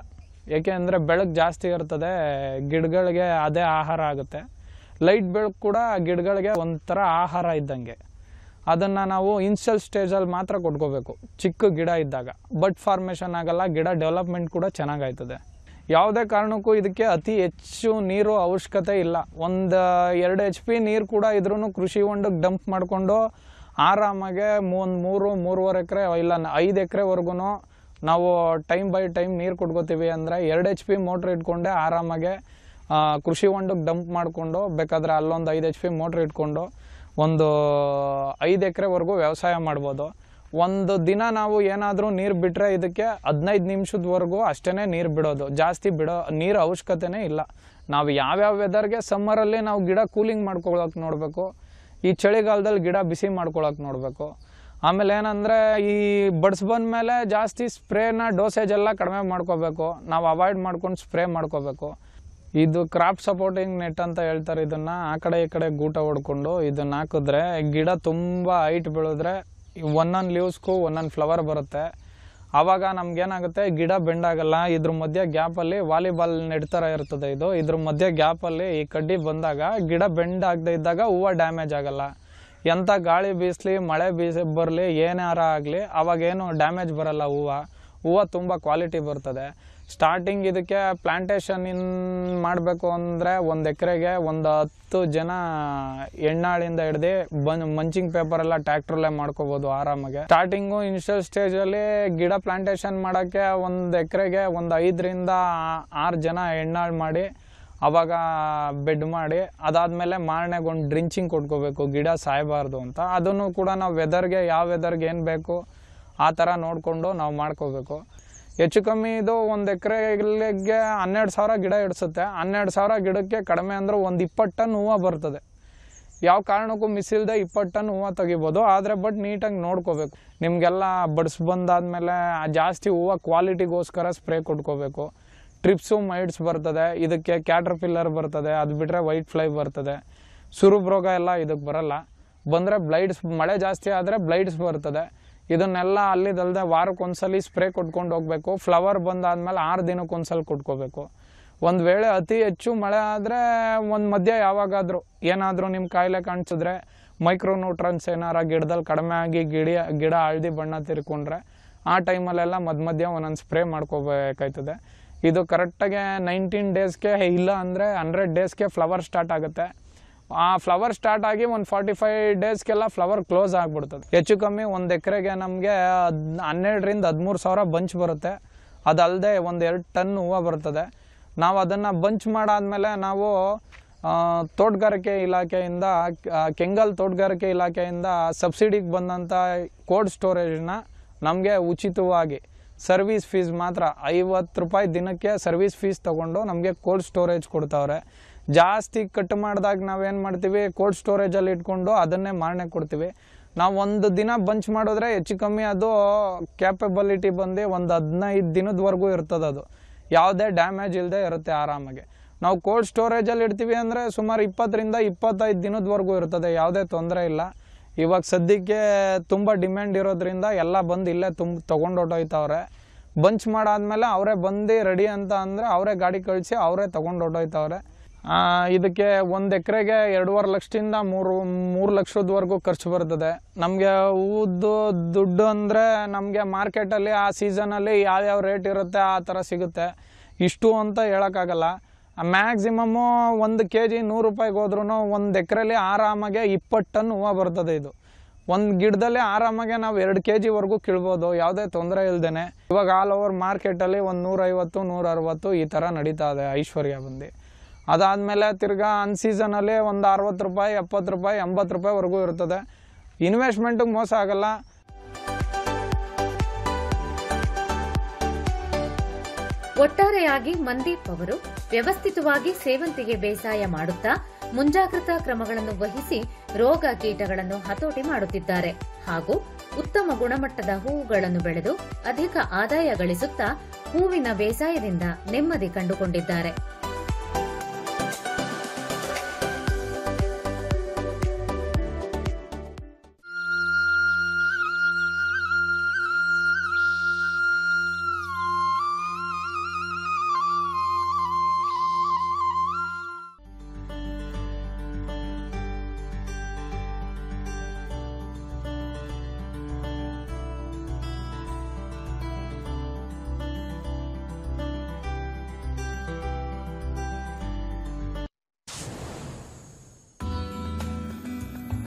ಏಕೆ ಅಂದರೆ ಬೆಳಕು ಜಾಸ್ತಿ ಇರ್ತದೆ ಗಿಡಗಳಿಗೆ ಅದೇ ಆಹಾರ ಆಗುತ್ತೆ ಲೈಟ್ ಬೆಳಕು ಕೂಡ ಗಿಡಗಳಿಗೆ ಒಂಥರ ಆಹಾರ ಇದ್ದಂಗೆ ಅದನ್ನು ನಾವು ಇನ್ಷಿಯಲ್ ಸ್ಟೇಜಲ್ಲಿ ಮಾತ್ರ ಕೊಟ್ಕೋಬೇಕು ಚಿಕ್ಕ ಗಿಡ ಇದ್ದಾಗ ಬಡ್ ಫಾರ್ಮೇಷನ್ ಆಗಲ್ಲ ಗಿಡ ಡೆವಲಪ್ಮೆಂಟ್ ಕೂಡ ಚೆನ್ನಾಗಾಯ್ತದೆ ಯಾವುದೇ ಕಾರಣಕ್ಕೂ ಇದಕ್ಕೆ ಅತಿ ಹೆಚ್ಚು ನೀರು ಅವಶ್ಯಕತೆ ಇಲ್ಲ ಒಂದು ಎರಡು ಎಚ್ ಪಿ ನೀರು ಕೂಡ ಇದ್ರೂ ಕೃಷಿ ಹೊಂಡಕ್ಕೆ ಡಂಪ್ ಮಾಡಿಕೊಂಡು ಆರಾಮಾಗೆ ಒಂದು ಮೂರು ಮೂರುವರೆ ಎಕರೆ ಇಲ್ಲ ಐದು ಎಕರೆವರೆಗೂ ನಾವು ಟೈಮ್ ಬೈ ಟೈಮ್ ನೀರು ಕೊಟ್ಕೋತೀವಿ ಅಂದರೆ ಎರಡು ಎಚ್ ಪಿ ಮೋಟ್ರ್ ಇಟ್ಕೊಂಡೆ ಆರಾಮಾಗೆ ಆ, ಕೃಷಿ ಹೊಂಡಕ್ಕೆ ಡಂಪ್ ಮಾಡಿಕೊಂಡು ಬೇಕಾದರೆ ಅಲ್ಲೊಂದು ಐದು ಎಚ್ ಪಿ ಮೋಟ್ರ್ ಇಟ್ಕೊಂಡು ಒಂದು ಐದು ಎಕರೆವರೆಗೂ ವ್ಯವಸಾಯ ಮಾಡ್ಬೋದು ಒಂದು ದಿನ ನಾವು ಏನಾದರೂ ನೀರು ಬಿಟ್ಟರೆ ಇದಕ್ಕೆ ಹದಿನೈದು ನಿಮಿಷದವರೆಗೂ ಅಷ್ಟೇ ನೀರು ಬಿಡೋದು ಜಾಸ್ತಿ ಬಿಡೋ ನೀರು ಅವಶ್ಯಕತೆನೇ ಇಲ್ಲ ನಾವು ಯಾವ್ಯಾವ ವೆದರ್ಗೆ ಸಮ್ಮರಲ್ಲಿ ನಾವು ಗಿಡ ಕೂಲಿಂಗ್ ಮಾಡ್ಕೊಳಕ್ಕೆ ನೋಡಬೇಕು ಈ ಚಳಿಗಾಲದಲ್ಲಿ ಗಿಡ ಬಿಸಿ ಮಾಡ್ಕೊಳಕ್ಕೆ ನೋಡಬೇಕು ಆಮೇಲೆ ಏನಂದರೆ ಈ ಬಡ್ಸ್ ಬಂದಮೇಲೆ ಜಾಸ್ತಿ ಸ್ಪ್ರೇನ ಡೋಸೇಜ್ ಎಲ್ಲ ಕಡಿಮೆ ಮಾಡ್ಕೋಬೇಕು ನಾವು ಅವಾಯ್ಡ್ ಮಾಡ್ಕೊಂಡು ಸ್ಪ್ರೇ ಮಾಡ್ಕೋಬೇಕು ಇದು ಕ್ರಾಪ್ ಸಪೋರ್ಟಿಂಗ್ ನೆಟ್ ಅಂತ ಹೇಳ್ತಾರೆ ಇದನ್ನು ಆ ಕಡೆ ಈ ಕಡೆ ಗೂಟ ಹೊಡ್ಕೊಂಡು ಇದನ್ನ ಹಾಕಿದ್ರೆ ಗಿಡ ತುಂಬ ಹೈಟ್ ಬೆಳೆದ್ರೆ ಒಂದೊಂದು ಲೀವ್ಸ್ಗೂ ಒಂದೊಂದು ಫ್ಲವರ್ ಬರುತ್ತೆ ಆವಾಗ ನಮ್ಗೇನಾಗುತ್ತೆ ಗಿಡ ಬೆಂಡಾಗಲ್ಲ ಇದ್ರ ಮಧ್ಯೆ ಗ್ಯಾಪಲ್ಲಿ ವಾಲಿಬಾಲ್ ನೆಟ್ ಥರ ಇರ್ತದೆ ಇದು ಇದ್ರ ಮಧ್ಯೆ ಗ್ಯಾಪಲ್ಲಿ ಈ ಕಡ್ಡಿ ಬಂದಾಗ ಗಿಡ ಬೆಂಡ್ ಆಗದೆ ಇದ್ದಾಗ ಹೂವು ಡ್ಯಾಮೇಜ್ ಆಗಲ್ಲ ಎಂಥ ಗಾಳಿ ಬೀಸಲಿ ಮಳೆ ಬೀಸ ಬರಲಿ ಏನಾರ ಆಗಲಿ ಅವಾಗೇನು ಡ್ಯಾಮೇಜ್ ಬರಲ್ಲ ಹೂವು ಹೂವು ತುಂಬ ಕ್ವಾಲಿಟಿ ಬರ್ತದೆ ಸ್ಟಾರ್ಟಿಂಗ್ ಇದಕ್ಕೆ ಪ್ಲಾಂಟೇಶನ್ ಇನ್ ಮಾಡಬೇಕು ಅಂದರೆ ಒಂದು ಎಕರೆಗೆ ಒಂದು ಹತ್ತು ಜನ ಎಣ್ಣಾಳಿಂದ ಹಿಡ್ದು ಬನ್ ಮಂಚಿಂಗ್ ಪೇಪರ್ ಎಲ್ಲ ಟ್ಯಾಕ್ಟ್ರಲ್ಲೇ ಮಾಡ್ಕೋಬೋದು ಆರಾಮಾಗೆ ಸ್ಟಾರ್ಟಿಂಗು ಇನಿಷಿಯಲ್ ಸ್ಟೇಜಲ್ಲಿ ಗಿಡ ಪ್ಲಾಂಟೇಶನ್ ಮಾಡೋಕ್ಕೆ ಒಂದು ಎಕರೆಗೆ ಒಂದು ಐದರಿಂದ ಆರು ಜನ ಎಣ್ಣಾಳು ಮಾಡಿ ಅವಾಗ ಬೆಡ್ ಮಾಡಿ ಅದಾದಮೇಲೆ ಮಾರನೆಗೆ ಒಂದು ಡ್ರಿಂಚಿಂಗ್ ಕೊಟ್ಕೋಬೇಕು ಗಿಡ ಸಾಯಬಾರ್ದು ಅಂತ ಅದನ್ನು ಕೂಡ ನಾವು ವೆದರ್ಗೆ ಯಾವ ವೆದರ್ಗೆ ಏನು ಬೇಕು ಆ ಥರ ನೋಡಿಕೊಂಡು ನಾವು ಮಾಡ್ಕೋಬೇಕು ಹೆಚ್ಚು ಕಮ್ಮಿ ಇದು ಒಂದು ಎಕರೆಗೆ ಹನ್ನೆರಡು ಸಾವಿರ ಗಿಡ ಇಡಿಸುತ್ತೆ ಹನ್ನೆರಡು ಸಾವಿರ ಗಿಡಕ್ಕೆ ಕಡಿಮೆ ಅಂದ್ರೆ ಒಂದು ಇಪ್ಪತ್ತು ಟನ್ ಹೂವು ಬರ್ತದೆ ಯಾವ ಕಾರಣಕ್ಕೂ ಮಿಸ್ ಇಲ್ಲದೆ ಇಪ್ಪತ್ತು ಟನ್ ಹೂವು ತೆಗಿಬೋದು ಆದರೆ ಬಟ್ ನೀಟಾಗಿ ನೋಡ್ಕೋಬೇಕು ನಿಮಗೆಲ್ಲ ಬಡ್ಸ್ ಬಂದಾದಮೇಲೆ ಜಾಸ್ತಿ ಹೂವು ಕ್ವಾಲಿಟಿಗೋಸ್ಕರ ಸ್ಪ್ರೇ ಕೊಟ್ಕೋಬೇಕು ಟ್ರಿಪ್ಸು ಮೈಡ್ಸ್ ಬರ್ತದೆ ಇದಕ್ಕೆ ಕ್ಯಾಟರ್ ಪಿಲ್ಲರ್ ಬರ್ತದೆ ಅದು ಬಿಟ್ಟರೆ ವೈಟ್ ಫ್ಲೈ ಬರ್ತದೆ ಸುರುಬ್ ರೋಗ ಎಲ್ಲ ಇದಕ್ಕೆ ಬರಲ್ಲ ಬಂದರೆ ಬ್ಲೈಡ್ಸ್ ಮಳೆ ಜಾಸ್ತಿ ಆದರೆ ಬ್ಲೈಡ್ಸ್ ಬರ್ತದೆ ಇದನ್ನೆಲ್ಲ ಅಲ್ಲಿದಲ್ಲದೆ ವಾರಕ್ಕೊಂದ್ಸಲಿ ಸ್ಪ್ರೇ ಕೊಟ್ಕೊಂಡು ಹೋಗಬೇಕು ಫ್ಲವರ್ ಬಂದಾದ್ಮೇಲೆ ಆರು ದಿನಕ್ಕೊಂದ್ಸಲ ಕೊಟ್ಕೋಬೇಕು ಒಂದು ವೇಳೆ ಅತಿ ಹೆಚ್ಚು ಮಳೆ ಆದರೆ ಒಂದು ಮಧ್ಯ ಯಾವಾಗಾದರೂ ಏನಾದರೂ ನಿಮ್ಮ ಕಾಯಿಲೆ ಕಾಣಿಸಿದ್ರೆ ಮೈಕ್ರೋ ನ್ಯೂಟ್ರನ್ಸ್ ಏನಾರ ಗಿಡದಲ್ಲಿ ಕಡಿಮೆ ಆಗಿ ಗಿಡ ಗಿಡ ಹಳದಿ ಬಣ್ಣ ತಿರ್ಕೊಂಡ್ರೆ ಆ ಟೈಮಲ್ಲೆಲ್ಲ ಮಧ್ಯ ಮಧ್ಯ ಒಂದೊಂದು ಸ್ಪ್ರೇ ಮಾಡ್ಕೋಬೇಕಾಯ್ತದೆ ಇದು ಕರೆಕ್ಟಾಗಿ ನೈನ್ಟೀನ್ ಡೇಸ್ಗೆ ಇಲ್ಲ ಅಂದರೆ ಹಂಡ್ರೆಡ್ ಡೇಸ್ಗೆ ಫ್ಲವರ್ ಸ್ಟಾರ್ಟ್ ಆಗುತ್ತೆ ಆ ಫ್ಲವರ್ ಸ್ಟಾರ್ಟ್ ಆಗಿ ಒಂದು ಫಾರ್ಟಿ ಫೈವ್ ಡೇಸ್ಗೆಲ್ಲ ಫ್ಲವರ್ ಕ್ಲೋಸ್ ಆಗಿಬಿಡ್ತದೆ ಹೆಚ್ಚು ಕಮ್ಮಿ ಒಂದು ಎಕರೆಗೆ ನಮಗೆ ಹದ್ ಹನ್ನೆರಡರಿಂದ ಹದಿಮೂರು ಸಾವಿರ ಬಂಚ್ ಬರುತ್ತೆ ಅದಲ್ಲದೆ ಒಂದು ಎರಡು ಟನ್ ಹೂವು ಬರ್ತದೆ ನಾವು ಅದನ್ನು ಬಂಚ್ ಮಾಡಾದ್ಮೇಲೆ ನಾವು ಆ, ತೋಟಗಾರಿಕೆ ಇಲಾಖೆಯಿಂದ ಆ, ಕೆಂಗಲ್ ತೋಟಗಾರಿಕೆ ಇಲಾಖೆಯಿಂದ ಸಬ್ಸಿಡಿಗೆ ಬಂದಂಥ ಕೋಲ್ಡ್ ಸ್ಟೋರೇಜ್ನ ನಮಗೆ ಉಚಿತವಾಗಿ ಸರ್ವಿಸ್ ಫೀಸ್ ಮಾತ್ರ ಐವತ್ತು ರೂಪಾಯಿ ದಿನಕ್ಕೆ ಸರ್ವಿಸ್ ಫೀಸ್ ತೊಗೊಂಡು ನಮಗೆ ಕೋಲ್ಡ್ ಸ್ಟೋರೇಜ್ ಕೊಡ್ತಾವ್ರೆ ಜಾಸ್ತಿ ಕಟ್ ಮಾಡಿದಾಗ ನಾವೇನು ಮಾಡ್ತೀವಿ ಕೋಲ್ಡ್ ಸ್ಟೋರೇಜಲ್ಲಿ ಇಟ್ಕೊಂಡು ಅದನ್ನೇ ಮಾರನೆ ಕೊಡ್ತೀವಿ ನಾವು ಒಂದು ದಿನ ಬಂಚ್ ಮಾಡಿದ್ರೆ ಹೆಚ್ಚು ಕಮ್ಮಿ ಅದು ಕ್ಯಾಪಬಿಲಿಟಿ ಬಂದು ಒಂದು ಹದಿನೈದು ದಿನದವರೆಗೂ ಇರ್ತದೆ ಅದು ಯಾವುದೇ ಡ್ಯಾಮೇಜ್ ಇಲ್ಲದೆ ಇರುತ್ತೆ ಆರಾಮಾಗಿ ನಾವು ಕೋಲ್ಡ್ ಸ್ಟೋರೇಜಲ್ಲಿ ಇಡ್ತೀವಿ ಅಂದರೆ ಸುಮಾರು ಇಪ್ಪತ್ತರಿಂದ ಇಪ್ಪತ್ತೈದು ದಿನದವರೆಗೂ ಇರ್ತದೆ ಯಾವುದೇ ತೊಂದರೆ ಇಲ್ಲ ಇವಾಗ ಸದ್ಯಕ್ಕೆ ತುಂಬ ಡಿಮ್ಯಾಂಡ್ ಇರೋದ್ರಿಂದ ಎಲ್ಲ ಬಂದು ಇಲ್ಲೇ ತುಂಬ ತೊಗೊಂಡು ಹೊಟ್ಟೋಯ್ತವ್ರೆ ಬಂಚ್ ಮಾಡಾದ್ಮೇಲೆ ಅವರೇ ಬಂದು ರೆಡಿ ಅಂತ ಅಂದರೆ ಅವರೇ ಗಾಡಿ ಕಳಿಸಿ ಅವರೇ ತೊಗೊಂಡು ಹೊಟ್ಟೋಯ್ತವ್ರೆ ಆ, ಇದಕ್ಕೆ ಒಂದು ಎಕರೆಗೆ ಎರಡೂವರೆ ಲಕ್ಷದಿಂದ ಮೂರು ಮೂರು ಲಕ್ಷದವರೆಗೂ ಖರ್ಚು ಬರ್ತದೆ ನಮಗೆ ಹೂದ್ದು ದುಡ್ಡು ಅಂದರೆ ನಮಗೆ ಮಾರ್ಕೆಟಲ್ಲಿ ಆ ಸೀಸನಲ್ಲಿ ಯಾವ್ಯಾವ ರೇಟ್ ಇರುತ್ತೆ ಆ ಥರ ಸಿಗುತ್ತೆ ಇಷ್ಟು ಅಂತ ಹೇಳೋಕ್ಕಾಗಲ್ಲ ಮ್ಯಾಕ್ಸಿಮಮ್ಮು ಒಂದು ಕೆ ಜಿ ನೂರು ರೂಪಾಯಿಗೆ ಹೋದ್ರೂ ಒಂದು ಎಕರೆಲಿ ಆರಾಮಾಗೆ ಇಪ್ಪತ್ತು ಟನ್ ಹೂವು ಬರ್ತದೆ ಇದು ಒಂದು ಗಿಡದಲ್ಲಿ ಆರಾಮಾಗೆ ನಾವು ಎರಡು ಕೆ ಜಿವರೆಗೂ ಕೀಳ್ಬೋದು ಯಾವುದೇ ತೊಂದರೆ ಇಲ್ದೇನೆ ಇವಾಗ ಆಲ್ ಓವರ್ ಮಾರ್ಕೆಟಲ್ಲಿ ಒಂದು ನೂರೈವತ್ತು ನೂರ ಅರವತ್ತು ಈ ಥರ ನಡೀತಾ ಇದೆ ಐಶ್ವರ್ಯ ಬಂದು ಅದಾದಮೇಲೆ ತಿರ್ಗಾ ಅನ್ ಸೀಸನಲ್ಲಿ ಒಂದು ಅರವತ್ತು ರೂಪಾಯಿ ಎಪ್ಪತ್ತು ರೂಪಾಯಿ ಎಂಬತ್ತು ರೂಪಾಯಿವರೆಗೂ ಇರ್ತದೆ ಇನ್ವೆಸ್ಟ್ಮೆಂಟಿಗೆ ಮೋಸ ಆಗಲ್ಲ ಒಟ್ಟಾರೆಯಾಗಿ ಮಂದೀಪ್ ಅವರು ವ್ಯವಸ್ಥಿತವಾಗಿ ಸೇವಂತಿಗೆ ಬೇಸಾಯ ಮಾಡುತ್ತಾ ಮುಂಜಾಗ್ರತಾ ಕ್ರಮಗಳನ್ನು ವಹಿಸಿ ರೋಗ ಕೀಟಗಳನ್ನು ಹತೋಟಿ ಮಾಡುತ್ತಿದ್ದಾರೆ ಹಾಗೂ ಉತ್ತಮ ಗುಣಮಟ್ಟದ ಹೂವುಗಳನ್ನು ಬೆಳೆದು ಅಧಿಕ ಆದಾಯ ಗಳಿಸುತ್ತಾ ಹೂವಿನ ಬೇಸಾಯದಿಂದ ನೆಮ್ಮದಿ ಕಂಡುಕೊಂಡಿದ್ದಾರೆ